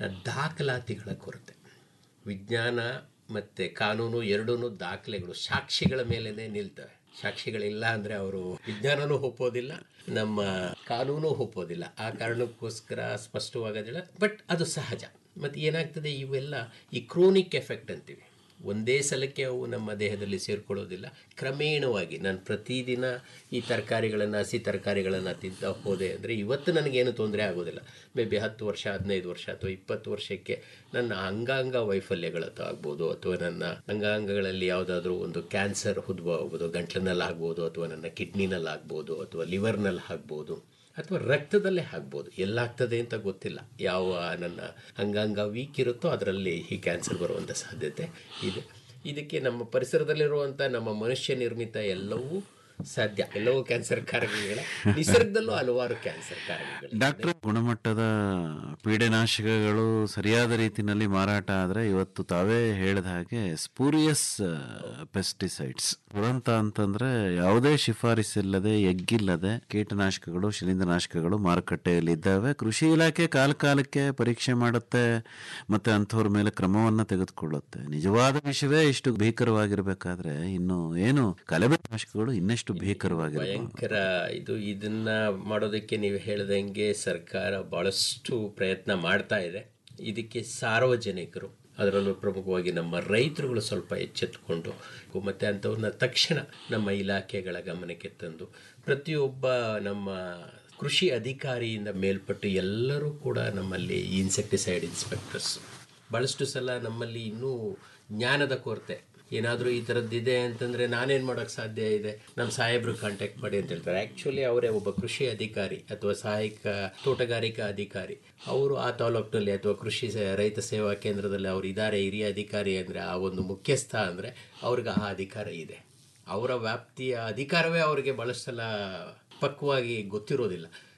ದಾಖಲಾತಿಗಳ ಕೊರತೆ ವಿಜ್ಞಾನ ಮತ್ತು ಕಾನೂನು ಎರಡೂ ದಾಖಲೆಗಳು ಸಾಕ್ಷಿಗಳ ಮೇಲೇ ನಿಲ್ತವೆ ಸಾಕ್ಷಿಗಳಿಲ್ಲ ಅಂದರೆ ಅವರು ವಿಜ್ಞಾನನೂ ಒಪ್ಪೋದಿಲ್ಲ ನಮ್ಮ ಕಾನೂನು ಒಪ್ಪೋದಿಲ್ಲ ಆ ಕಾರಣಕ್ಕೋಸ್ಕರ ಸ್ಪಷ್ಟವಾಗೋದಿಲ್ಲ ಬಟ್ ಅದು ಸಹಜ ಮತ್ತು ಏನಾಗ್ತದೆ ಇವೆಲ್ಲ ಈ ಕ್ರೋನಿಕ್ ಎಫೆಕ್ಟ್ ಅಂತೀವಿ ಒಂದೇ ಸಲಕ್ಕೆ ಅವು ನಮ್ಮ ದೇಹದಲ್ಲಿ ಸೇರಿಕೊಳ್ಳೋದಿಲ್ಲ ಕ್ರಮೇಣವಾಗಿ ನಾನು ಪ್ರತಿದಿನ ಈ ತರಕಾರಿಗಳನ್ನು ಹಸಿ ತರಕಾರಿಗಳನ್ನು ತಿಂತಾ ಹೋದೆ ಅಂದರೆ ಇವತ್ತು ನನಗೇನು ತೊಂದರೆ ಆಗೋದಿಲ್ಲ ಮೇ ಬಿ ಹತ್ತು ವರ್ಷ ಹದಿನೈದು ವರ್ಷ ಅಥವಾ ಇಪ್ಪತ್ತು ವರ್ಷಕ್ಕೆ ನನ್ನ ಅಂಗಾಂಗ ವೈಫಲ್ಯಗಳತ್ತು ಆಗ್ಬೋದು ಅಥವಾ ನನ್ನ ಅಂಗಾಂಗಗಳಲ್ಲಿ ಯಾವುದಾದ್ರೂ ಒಂದು ಕ್ಯಾನ್ಸರ್ ಉದ್ಭವ ಆಗ್ಬೋದು ಗಂಟ್ಲಿನಲ್ಲಿ ಆಗ್ಬೋದು ಅಥವಾ ನನ್ನ ಕಿಡ್ನಿನಲ್ಲಿ ಆಗ್ಬೋದು ಅಥವಾ ಲಿವರ್ನಲ್ಲಿ ಆಗ್ಬೋದು ಅಥವಾ ರಕ್ತದಲ್ಲೇ ಆಗ್ಬೋದು ಎಲ್ಲಾಗ್ತದೆ ಅಂತ ಗೊತ್ತಿಲ್ಲ ಯಾವ ನನ್ನ ಅಂಗಾಂಗ ವೀಕ್ ಇರುತ್ತೋ ಅದರಲ್ಲಿ ಈ ಕ್ಯಾನ್ಸರ್ ಬರುವಂಥ ಸಾಧ್ಯತೆ ಇದೆ ಇದಕ್ಕೆ ನಮ್ಮ ಪರಿಸರದಲ್ಲಿರುವಂಥ ನಮ್ಮ ಮನುಷ್ಯ ನಿರ್ಮಿತ ಎಲ್ಲವೂ ಸಾಧ್ಯ ಎಲ್ಲವೂ ಕ್ಯಾನ್ಸರ್ ಕಾರಕಗಳೇ ನಿಸರ್ಗದಲ್ಲೂ ಹಲವಾರು ಕ್ಯಾನ್ಸರ್ ಕಾರಕಗಳು ಡಾಕ್ಟರ್ ಗುಣಮಟ್ಟದ ಪೀಡೆನಾಶಕಗಳು ಸರಿಯಾದ ರೀತಿಯಲ್ಲಿ ಮಾರಾಟ ಆದರೆ ಇವತ್ತು ತಾವೇ ಹೇಳಿದ ಹಾಗೆ ಸ್ಪೂರಿಯಸ್ ಪೆಸ್ಟಿಸೈಡ್ಸ್ ದುರಂತ ಅಂತಂದ್ರೆ ಯಾವುದೇ ಶಿಫಾರಸಿಲ್ಲದೆ ಎಗ್ಗಿಲ್ಲದೆ ಕೀಟನಾಶಕಗಳು ಶಿಲೀಂಧ್ರನಾಶಕಗಳು ಮಾರುಕಟ್ಟೆಯಲ್ಲಿ ಇದ್ದಾವೆ ಕೃಷಿ ಇಲಾಖೆ ಕಾಲ ಕಾಲಕ್ಕೆ ಪರೀಕ್ಷೆ ಮಾಡುತ್ತೆ ಮತ್ತೆ ಅಂಥವ್ರ ಮೇಲೆ ಕ್ರಮವನ್ನ ತೆಗೆದುಕೊಳ್ಳುತ್ತೆ ನಿಜವಾದ ವಿಷಯವೇ ಇಷ್ಟು ಭೀಕರವಾಗಿರ್ಬೇಕಾದ್ರೆ ಇನ್ನು ಏನು ಕಲಬೆ ನಾಶಕಗಳು ಇನ್ನೆಷ್ಟು ಭೀಕರವಾಗಿರಬೇಕು ಭಯಂಕರ ಇದು ಇದನ್ನ ಮಾಡೋದಕ್ಕೆ ನೀವು ಹೇಳ್ದಂಗೆ ಸರ್ಕಾರ ಬಹಳಷ್ಟು ಪ್ರಯತ್ನ ಮಾಡ್ತಾ ಇದೆ ಇದಕ್ಕೆ ಸಾರ್ವಜನಿಕರು ಅದರಲ್ಲೂ ಪ್ರಮುಖವಾಗಿ ನಮ್ಮ ರೈತರುಗಳು ಸ್ವಲ್ಪ ಎಚ್ಚೆತ್ತುಕೊಂಡು ಮತ್ತು ಅಂಥವನ್ನ ತಕ್ಷಣ ನಮ್ಮ ಇಲಾಖೆಗಳ ಗಮನಕ್ಕೆ ತಂದು ಪ್ರತಿಯೊಬ್ಬ ನಮ್ಮ ಕೃಷಿ ಅಧಿಕಾರಿಯಿಂದ ಮೇಲ್ಪಟ್ಟು ಎಲ್ಲರೂ ಕೂಡ ನಮ್ಮಲ್ಲಿ ಇನ್ಸೆಕ್ಟಿಸೈಡ್ ಇನ್ಸ್ಪೆಕ್ಟರ್ಸ್ ಭಾಳಷ್ಟು ಸಲ ನಮ್ಮಲ್ಲಿ ಇನ್ನೂ ಜ್ಞಾನದ ಕೊರತೆ ಏನಾದರೂ ಈ ಥರದ್ದಿದೆ ಅಂತಂದರೆ ನಾನೇನು ಮಾಡೋಕ್ಕೆ ಸಾಧ್ಯ ಇದೆ ನಮ್ಮ ಸಾಹೇಬ್ರು ಕಾಂಟ್ಯಾಕ್ಟ್ ಮಾಡಿ ಅಂತ ಹೇಳ್ತಾರೆ ಆ್ಯಕ್ಚುಲಿ ಅವರೇ ಒಬ್ಬ ಕೃಷಿ ಅಧಿಕಾರಿ ಅಥವಾ ಸಹಾಯಕ ತೋಟಗಾರಿಕಾ ಅಧಿಕಾರಿ ಅವರು ಆ ತಾಲೂಕಿನಲ್ಲಿ ಅಥವಾ ಕೃಷಿ ಸೇ- ರೈತ ಸೇವಾ ಕೇಂದ್ರದಲ್ಲಿ ಅವರು ಇದ್ದಾರೆ ಹಿರಿಯ ಅಧಿಕಾರಿ ಅಂದರೆ ಆ ಒಂದು ಮುಖ್ಯಸ್ಥ ಅಂದರೆ ಅವ್ರಿಗೆ ಆ ಅಧಿಕಾರ ಇದೆ ಅವರ ವ್ಯಾಪ್ತಿಯ ಅಧಿಕಾರವೇ ಅವರಿಗೆ ಭಾಳಷ್ಟು ಸಲ ಪಕ್ವವಾಗಿ ಗೊತ್ತಿರೋದಿಲ್ಲ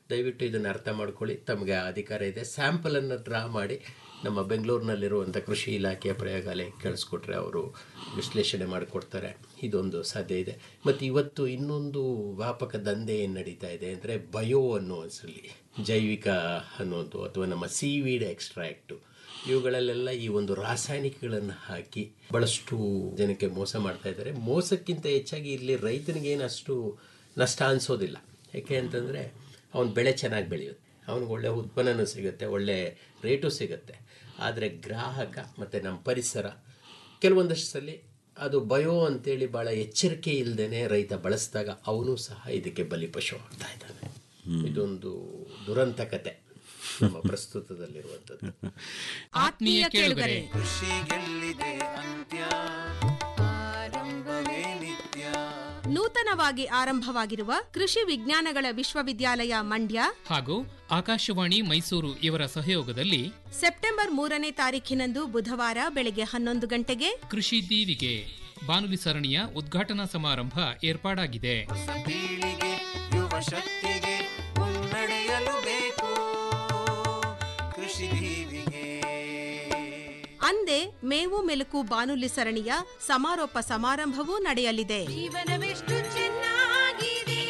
ದಯವಿಟ್ಟು ಇದನ್ನು ಅರ್ಥ ಮಾಡ್ಕೊಳ್ಳಿ ತಮಗೆ ಆ ಅಧಿಕಾರ ಇದೆ ಸ್ಯಾಂಪಲನ್ನು ಡ್ರಾ ಮಾಡಿ ನಮ್ಮ ಬೆಂಗಳೂರಿನಲ್ಲಿರುವಂಥ ಕೃಷಿ ಇಲಾಖೆಯ ಪ್ರಯೋಗಾಲಯಕ್ಕೆ ಕಳಿಸ್ಕೊಟ್ರೆ ಅವರು ವಿಶ್ಲೇಷಣೆ ಮಾಡಿಕೊಡ್ತಾರೆ ಇದೊಂದು ಸಾಧ್ಯ ಇದೆ ಮತ್ತು ಇವತ್ತು ಇನ್ನೊಂದು ವ್ಯಾಪಕ ದಂಧೆ ಏನು ನಡೀತಾ ಇದೆ ಅಂದರೆ ಬಯೋ ಅನ್ನುವಂಥಲ್ಲಿ ಜೈವಿಕ ಅನ್ನುವಂಥ ಅಥವಾ ನಮ್ಮ ಸೀವೀಡ್ ಎಕ್ಸ್ಟ್ರಾಕ್ಟು ಇವುಗಳಲ್ಲೆಲ್ಲ ಈ ಒಂದು ರಾಸಾಯನಿಕಗಳನ್ನು ಹಾಕಿ ಭಾಳಷ್ಟು ಜನಕ್ಕೆ ಮೋಸ ಮಾಡ್ತಾ ಇದ್ದಾರೆ ಮೋಸಕ್ಕಿಂತ ಹೆಚ್ಚಾಗಿ ಇಲ್ಲಿ ರೈತನಿಗೆ ಏನು ಅಷ್ಟು ನಷ್ಟ ಅನಿಸೋದಿಲ್ಲ ಯಾಕೆ ಅಂತಂದರೆ ಅವನ ಬೆಳೆ ಚೆನ್ನಾಗಿ ಬೆಳೆಯುತ್ತೆ ಅವನಿಗೆ ಒಳ್ಳೆ ಉತ್ಪನ್ನನೂ ಸಿಗುತ್ತೆ ಒಳ್ಳೆ ರೇಟು ಸಿಗುತ್ತೆ ಆದರೆ ಗ್ರಾಹಕ ಮತ್ತು ನಮ್ಮ ಪರಿಸರ ಕೆಲವೊಂದಷ್ಟು ಸಲ ಅದು ಬಯೋ ಅಂತೇಳಿ ಭಾಳ ಎಚ್ಚರಿಕೆ ಇಲ್ಲದೇ ರೈತ ಬಳಸಿದಾಗ ಅವನು ಸಹ ಇದಕ್ಕೆ ಬಲಿಪಶು ಆಗ್ತಾ ಇದ್ದಾನೆ ಇದೊಂದು ದುರಂತ ಕತೆ ನಮ್ಮ ಪ್ರಸ್ತುತದಲ್ಲಿರುವಂಥದ್ದು ಆತ್ಮೀಯ ಕೇಳುಗರೆ ಕೃಷಿಗೆಲ್ಲಿದೆ ಅಂತ್ಯ ಆರಂಭವೇ ನಿತ್ಯ ನೂತನವಾಗಿ ಆರಂಭವಾಗಿರುವ ಕೃಷಿ ವಿಜ್ಞಾನಗಳ ವಿಶ್ವವಿದ್ಯಾಲಯ ಮಂಡ್ಯ ಹಾಗೂ ಆಕಾಶವಾಣಿ ಮೈಸೂರು ಇವರ ಸಹಯೋಗದಲ್ಲಿ ಸೆಪ್ಟೆಂಬರ್ ಮೂರನೇ ತಾರೀಖಿನಂದು ಬುಧವಾರ ಬೆಳಗ್ಗೆ ಹನ್ನೊಂದು ಗಂಟೆಗೆ ಕೃಷಿ ದೀವಿಗೆ ಬಾನುಲಿ ಸರಣಿಯ ಉದ್ಘಾಟನಾ ಸಮಾರಂಭ ಏರ್ಪಾಡಾಗಿದೆ ಪೀಳಿಗೆ ಯುವ ಶಕ್ತಿಗೆ ಮುನ್ನಡೆಯಲು ಬೇಕು ಕೃಷಿ ದೀವಿಗೆ ಅಂದೇ ಮೇವು ಮೆಲುಕು ಬಾನುಲಿ ಸರಣಿಯ ಸಮಾರೋಪ ಸಮಾರಂಭವೂ ನಡೆಯಲಿದೆ ಜೀವನವೆಷ್ಟು ಚೆನ್ನಾಗಿದೆ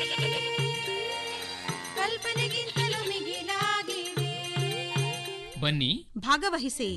ಕಲ್ಪನೆಗಿಂತಲೂ ಮಿಗಿಲಾಗಿದೆ ಬನ್ನಿ ಭಾಗವಹಿಸಿ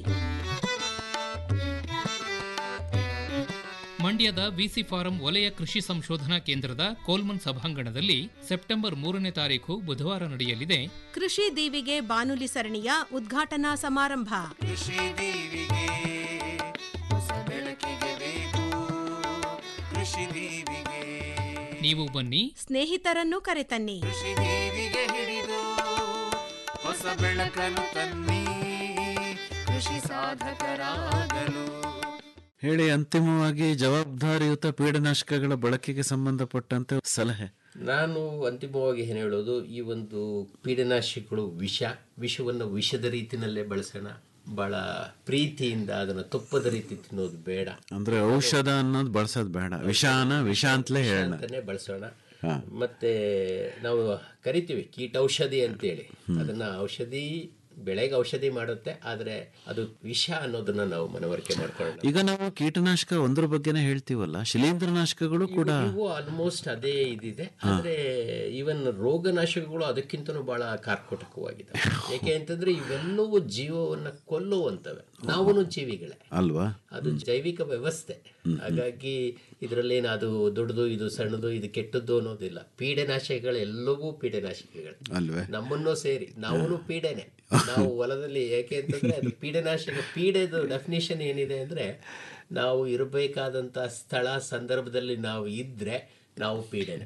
ಮಂಡ್ಯದ ವಿಸಿ ಫಾರಂ ವಲಯ ಕೃಷಿ ಸಂಶೋಧನಾ ಕೇಂದ್ರದ ಕೋಲ್ಮನ್ ಸಭಾಂಗಣದಲ್ಲಿ ಸೆಪ್ಟೆಂಬರ್ ಮೂರನೇ ತಾರೀಕು ಬುಧವಾರ ನಡೆಯಲಿದೆ ಕೃಷಿ ದೀವಿಗೆ ಬಾನುಲಿ ಸರಣಿಯ ಉದ್ಘಾಟನಾ ಸಮಾರಂಭ ಕೃಷಿ ದೀವಿಗೆ ಹೊಸ ಬೆಳಕಿಗೆ ಬೇಕು ಕೃಷಿ ದೀವಿಗೆ ನೀವು ಬನ್ನಿ ಸ್ನೇಹಿತರನ್ನು ಕರೆತನ್ನಿ ಕೃಷಿ ದೀವಿಗೆ ಹಿಡಿದು ಹೊಸ ಬೆಳಕನ್ನು ತನ್ನಿ ಕೃಷಿ ಸಾಧಕರಾಗಲು ಹೇಳಿ ಅಂತಿಮವಾಗಿ ಜವಾಬ್ದಾರಿಯುತ ಪೀಡನಾಶಕಗಳ ಬಳಕೆಗೆ ಸಂಬಂಧಪಟ್ಟಂತೆ ಸಲಹೆ ನಾನು ಅಂತಿಮವಾಗಿ ಏನು ಹೇಳೋದು ಈ ಒಂದು ಪೀಡನಾಶಕಗಳು ವಿಷ ವಿಷವನ್ನು ವಿಷದ ರೀತಿನಲ್ಲೇ ಬಳಸೋಣ ಭಾಳ ಪ್ರೀತಿಯಿಂದ ಅದನ್ನು ತುಪ್ಪದ ರೀತಿ ತಿನ್ನೋದು ಬೇಡ ಅಂದ್ರೆ ಔಷಧ ಅನ್ನೋದು ಬಳಸೋದು ಬೇಡ ವಿಷಾನ ವಿಷ ಅಂತಲೇ ಹೇಳೋಣ ಅಂತಾನೆ ಬಳಸೋಣ ಹಾ. ಮತ್ತೆ ನಾವು ಕರಿತೀವಿ ಕೀಟೌಷಧಿ ಅಂತೇಳಿ ಅದನ್ನ ಔಷಧಿ ಬೆಳೆಗೆ ಔಷಧಿ ಮಾಡುತ್ತೆ ಆದ್ರೆ ಅದು ವಿಷ ಅನ್ನೋದನ್ನ ನಾವು ಮನವರಿಕೆ ಮಾಡ್ಕೊಳ್ಳೋಣ ಈಗ ನಾವು ಕೀಟನಾಶಕ ಒಂದ್ರ ಬಗ್ಗೆನೇ ಹೇಳ್ತೀವಲ್ಲ ಶಿಲೀಂಧ್ರನಾಶಕಗಳು ಕೂಡ ಇವು ಆಲ್ಮೋಸ್ಟ್ ಅದೇ ಇದಿದೆ ಆದ್ರೆ ಈವನ್ ರೋಗನಾಶಕಗಳು ಅದಕ್ಕಿಂತನೂ ಬಹಳ ಕಾರ್ಕೋಟಕವಾಗಿದೆ ಯಾಕೆ ಅಂತಂದ್ರೆ ಇವೆಲ್ಲವೂ ಜೀವವನ್ನ ಕೊಲ್ಲುವಂತವೆ ನಾವು ಜೀವಿಗಳೇ ಅಲ್ವಾ ಅದು ಜೈವಿಕ ವ್ಯವಸ್ಥೆ ಹಾಗಾಗಿ ಇದರಲ್ಲೇನು ಅದು ದೊಡ್ಡದು ಇದು ಸಣ್ಣದು ಇದು ಕೆಟ್ಟದ್ದು ಅನ್ನೋದಿಲ್ಲ ಪೀಡೆನಾಶಕಗಳು ಎಲ್ಲವೂ ಪೀಡೆನಾಶಕಗಳು ಅಲ್ವೇ ನಮ್ಮನ್ನು ಸೇರಿ ನಾವು ಪೀಡೆನೆ ನಾವು ಹೊಲದಲ್ಲಿ ಯಾಕೆ ಅಂತಂದ್ರೆ ಅದು ಪೀಡೆನಾಶಕ ಪೀಡೆದು ಡೆಫಿನೇಷನ್ ಏನಿದೆ ಅಂದ್ರೆ ನಾವು ಇರಬೇಕಾದಂತ ಸ್ಥಳ ಸಂದರ್ಭದಲ್ಲಿ ನಾವು ಇದ್ರೆ ನಾವು ಪೀಡೆನೆ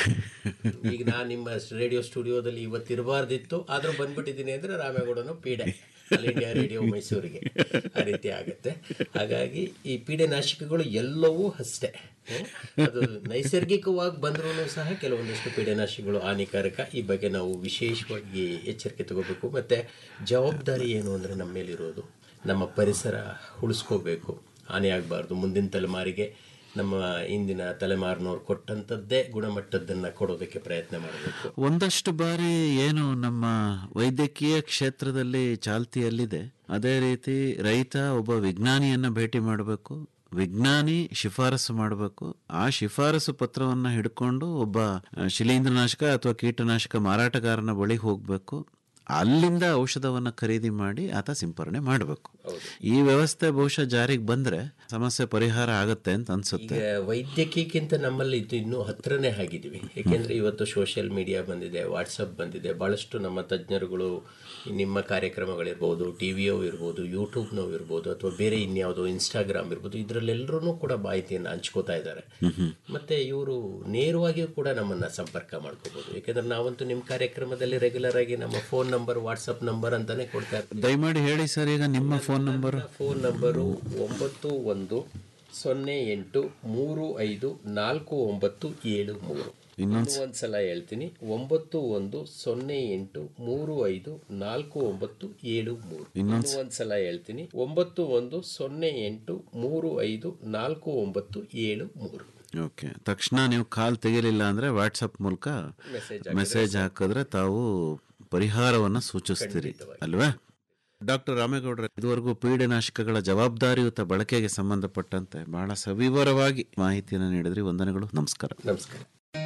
ಈಗ ನಾನು ನಿಮ್ಮ ರೇಡಿಯೋ ಸ್ಟುಡಿಯೋದಲ್ಲಿ ಇವತ್ತು ಇರಬಾರ್ದಿತ್ತು ಆದ್ರೂ ಬಂದ್ಬಿಟ್ಟಿದ್ದೀನಿ ಅಂದ್ರೆ ರಾಮೇಗೌಡನು ಪೀಡೆ ಆಲ್ ಇಂಡಿಯಾ ರೇಡಿಯೋ ಮೈಸೂರಿಗೆ ಆ ರೀತಿ ಆಗುತ್ತೆ ಹಾಗಾಗಿ ಈ ಪೀಡೆನಾಶಕಗಳು ಎಲ್ಲವೂ ಅಷ್ಟೇ ಹ್ಮ್? ಅದು ನೈಸರ್ಗಿಕವಾಗಿ ಬಂದ್ರೂ ಸಹ ಕೆಲವೊಂದಷ್ಟು ಪೀಡೆನಾಶಕಗಳು ಹಾನಿಕಾರಕ ಈ ಬಗ್ಗೆ ನಾವು ವಿಶೇಷವಾಗಿ ಎಚ್ಚರಿಕೆ ತಗೋಬೇಕು ಮತ್ತೆ ಜವಾಬ್ದಾರಿ ಏನು ಅಂದ್ರೆ ನಮ್ಮ ಮೇಲಿರೋದು ನಮ್ಮ ಪರಿಸರ ಉಳಿಸ್ಕೋಬೇಕು ಹಾನಿ ಆಗಬಾರ್ದು ಮುಂದಿನ ತಲೆಮಾರಿಗೆ ನಮ್ಮ ಇಂದಿನ ತಲೆಮಾರಿನವ್ರು ಕೊಟ್ಟಂಥದ್ದೇ ಗುಣಮಟ್ಟದ್ದನ್ನ ಕೊಡೋದಕ್ಕೆ ಪ್ರಯತ್ನ ಮಾಡಬೇಕು ಒಂದಷ್ಟು ಬಾರಿ ಏನು ನಮ್ಮ ವೈದ್ಯಕೀಯ ಕ್ಷೇತ್ರದಲ್ಲಿ ಚಾಲ್ತಿಯಲ್ಲಿದೆ ಅದೇ ರೀತಿ ರೈತ ಒಬ್ಬ ವಿಜ್ಞಾನಿಯನ್ನ ಭೇಟಿ ಮಾಡಬೇಕು ವಿಜ್ಞಾನಿ ಶಿಫಾರಸು ಮಾಡಬೇಕು ಆ ಶಿಫಾರಸು ಪತ್ರವನ್ನ ಹಿಡ್ಕೊಂಡು ಒಬ್ಬ ಆ, ಶಿಲೀಂಧ್ರನಾಶಕ ಅಥವಾ ಕೀಟನಾಶಕ ಮಾರಾಟಗಾರನ ಬಳಿ ಹೋಗಬೇಕು ಅಲ್ಲಿಂದ ಔಷಧವನ್ನ ಖರೀದಿ ಮಾಡಿ ಆತ ಸಿಂಪರಣೆ ಮಾಡಬೇಕು ಈ ವ್ಯವಸ್ಥೆ ಬಹುಶಃ ಜಾರಿಗೆ ಬಂದ್ರೆ ಸಮಸ್ಯೆ ಪರಿಹಾರ ಆಗತ್ತೆ ಅಂತ ಅನ್ಸುತ್ತೆ ಈಗ ವೈದ್ಯಕೀಯಕ್ಕಿಂತ ನಮ್ಮಲ್ಲಿ ಇದು ಇನ್ನೂ ಹತ್ರನೇ ಆಗಿದ್ವಿ ಯಾಕೆಂದ್ರೆ ಇವತ್ತು ಸೋಷಿಯಲ್ ಮೀಡಿಯಾ ಬಂದಿದೆ ವಾಟ್ಸಪ್ ಬಂದಿದೆ ಬಹಳಷ್ಟು ನಮ್ಮ ತಜ್ಞರುಗಳು ನಿಮ್ಮ ಕಾರ್ಯಕ್ರಮಗಳಿರ್ಬೋದು ಟಿ ವಿಯವು ಇರ್ಬೋದು ಯೂಟ್ಯೂಬ್ನವು ಇರ್ಬೋದು ಅಥವಾ ಬೇರೆ ಇನ್ಯಾವುದೋ ಇನ್ಸ್ಟಾಗ್ರಾಮ್ ಇರ್ಬೋದು ಇದರಲ್ಲೆಲ್ಲರೂ ಕೂಡ ಮಾಹಿತಿಯನ್ನು ಹಂಚ್ಕೋತಾ ಇದ್ದಾರೆ ಮತ್ತೆ ಇವರು ನೇರವಾಗಿಯೂ ಕೂಡ ನಮ್ಮನ್ನ ಸಂಪರ್ಕ ಮಾಡ್ಕೋಬಹುದು ಯಾಕೆಂದ್ರೆ ನಾವಂತೂ ನಿಮ್ಮ ಕಾರ್ಯಕ್ರಮದಲ್ಲಿ ರೆಗ್ಯುಲರ್ ಆಗಿ ನಮ್ಮ ಫೋನ್ ನಂಬರ್ ವಾಟ್ಸಪ್ ನಂಬರ್ ಅಂತಾನೆ ಕೊಡ್ತಾ ಇರ್ತೀವಿ ದಯಮಾಡಿ ಹೇಳಿ ಸರ್ ಈಗ ನಿಮ್ಮ ಫೋನ್ ನಂಬರ್ ಫೋನ್ ನಂಬರು ಒಂಬತ್ತು ಒಂದು ಸೊನ್ನೆ ಎಂಟು ಮೂರು ಐದು ನಾಲ್ಕು ಒಂಬತ್ತು ಏಳು ಮೂರು ಇನ್ನೊಂದ್ ಇನ್ನೂ ಒಂದ್ಸಲ ಹೇಳ್ತೀನಿ ಒಂಬತ್ತು ಒಂದು ಸೊನ್ನೆ ಎಂಟು ಮೂರು ಐದು ನಾಲ್ಕು ಒಂಬತ್ತು ಏಳು ಮೂರು ಇನ್ನೊಂದ್ ಇನ್ನೂ ಒಂದ್ಸಲ ಹೇಳ್ತೀನಿ ಒಂಬತ್ತು ಒಂದು ಸೊನ್ನೆ ಎಂಟು ಮೂರು ಐದು ನಾಲ್ಕು ಒಂಬತ್ತು ಏಳು ಮೂರು ಓಕೆ ತಕ್ಷಣ ನೀವು ಕಾಲ್ ತೆಗಿಲಿಲ್ಲ ಅಂದ್ರೆ ವಾಟ್ಸಪ್ ಮೂಲಕ Message ಮೆಸೇಜ್ ಹಾಕಿದ್ರೆ ತಾವು ಪರಿಹಾರವನ್ನ ಸೂಚಿಸ್ತೀರಿ ಅಲ್ವಾ ಡಾಕ್ಟರ್ ರಾಮೇಗೌಡರ ಇದುವರೆಗೂ ಪೀಡನಾಶಕಗಳ ಜವಾಬ್ದಾರಿಯುತ ಬಳಕೆಗೆ ಸಂಬಂಧಪಟ್ಟಂತೆ ಬಹಳ ಸವಿವರವಾಗಿ ಮಾಹಿತಿಯನ್ನು ನೀಡಿದ್ರಿ ವಂದನೆಗಳು ನಮಸ್ಕಾರ ನಮಸ್ಕಾರ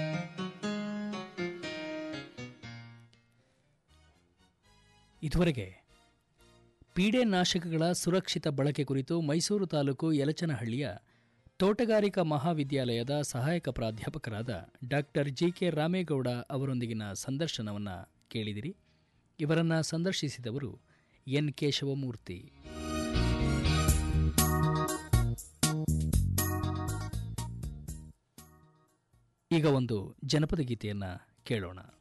ಇದುವರೆಗೆ ಪೀಡೆ ನಾಶಕಗಳ ಸುರಕ್ಷಿತ ಬಳಕೆ ಕುರಿತು ಮೈಸೂರು ತಾಲೂಕು ಯಲಚನಹಳ್ಳಿಯ ತೋಟಗಾರಿಕಾ ಮಹಾವಿದ್ಯಾಲಯದ ಸಹಾಯಕ ಪ್ರಾಧ್ಯಾಪಕರಾದ ಡಾಕ್ಟರ್ ಜಿ ಕೆ ರಾಮೇಗೌಡ ಅವರೊಂದಿಗಿನ ಸಂದರ್ಶನವನ್ನು ಕೇಳಿದಿರಿ ಇವರನ್ನು ಸಂದರ್ಶಿಸಿದವರು ಎನ್ ಕೇಶವಮೂರ್ತಿ ಈಗ ಒಂದು ಜನಪದ ಗೀತೆಯನ್ನು ಕೇಳೋಣ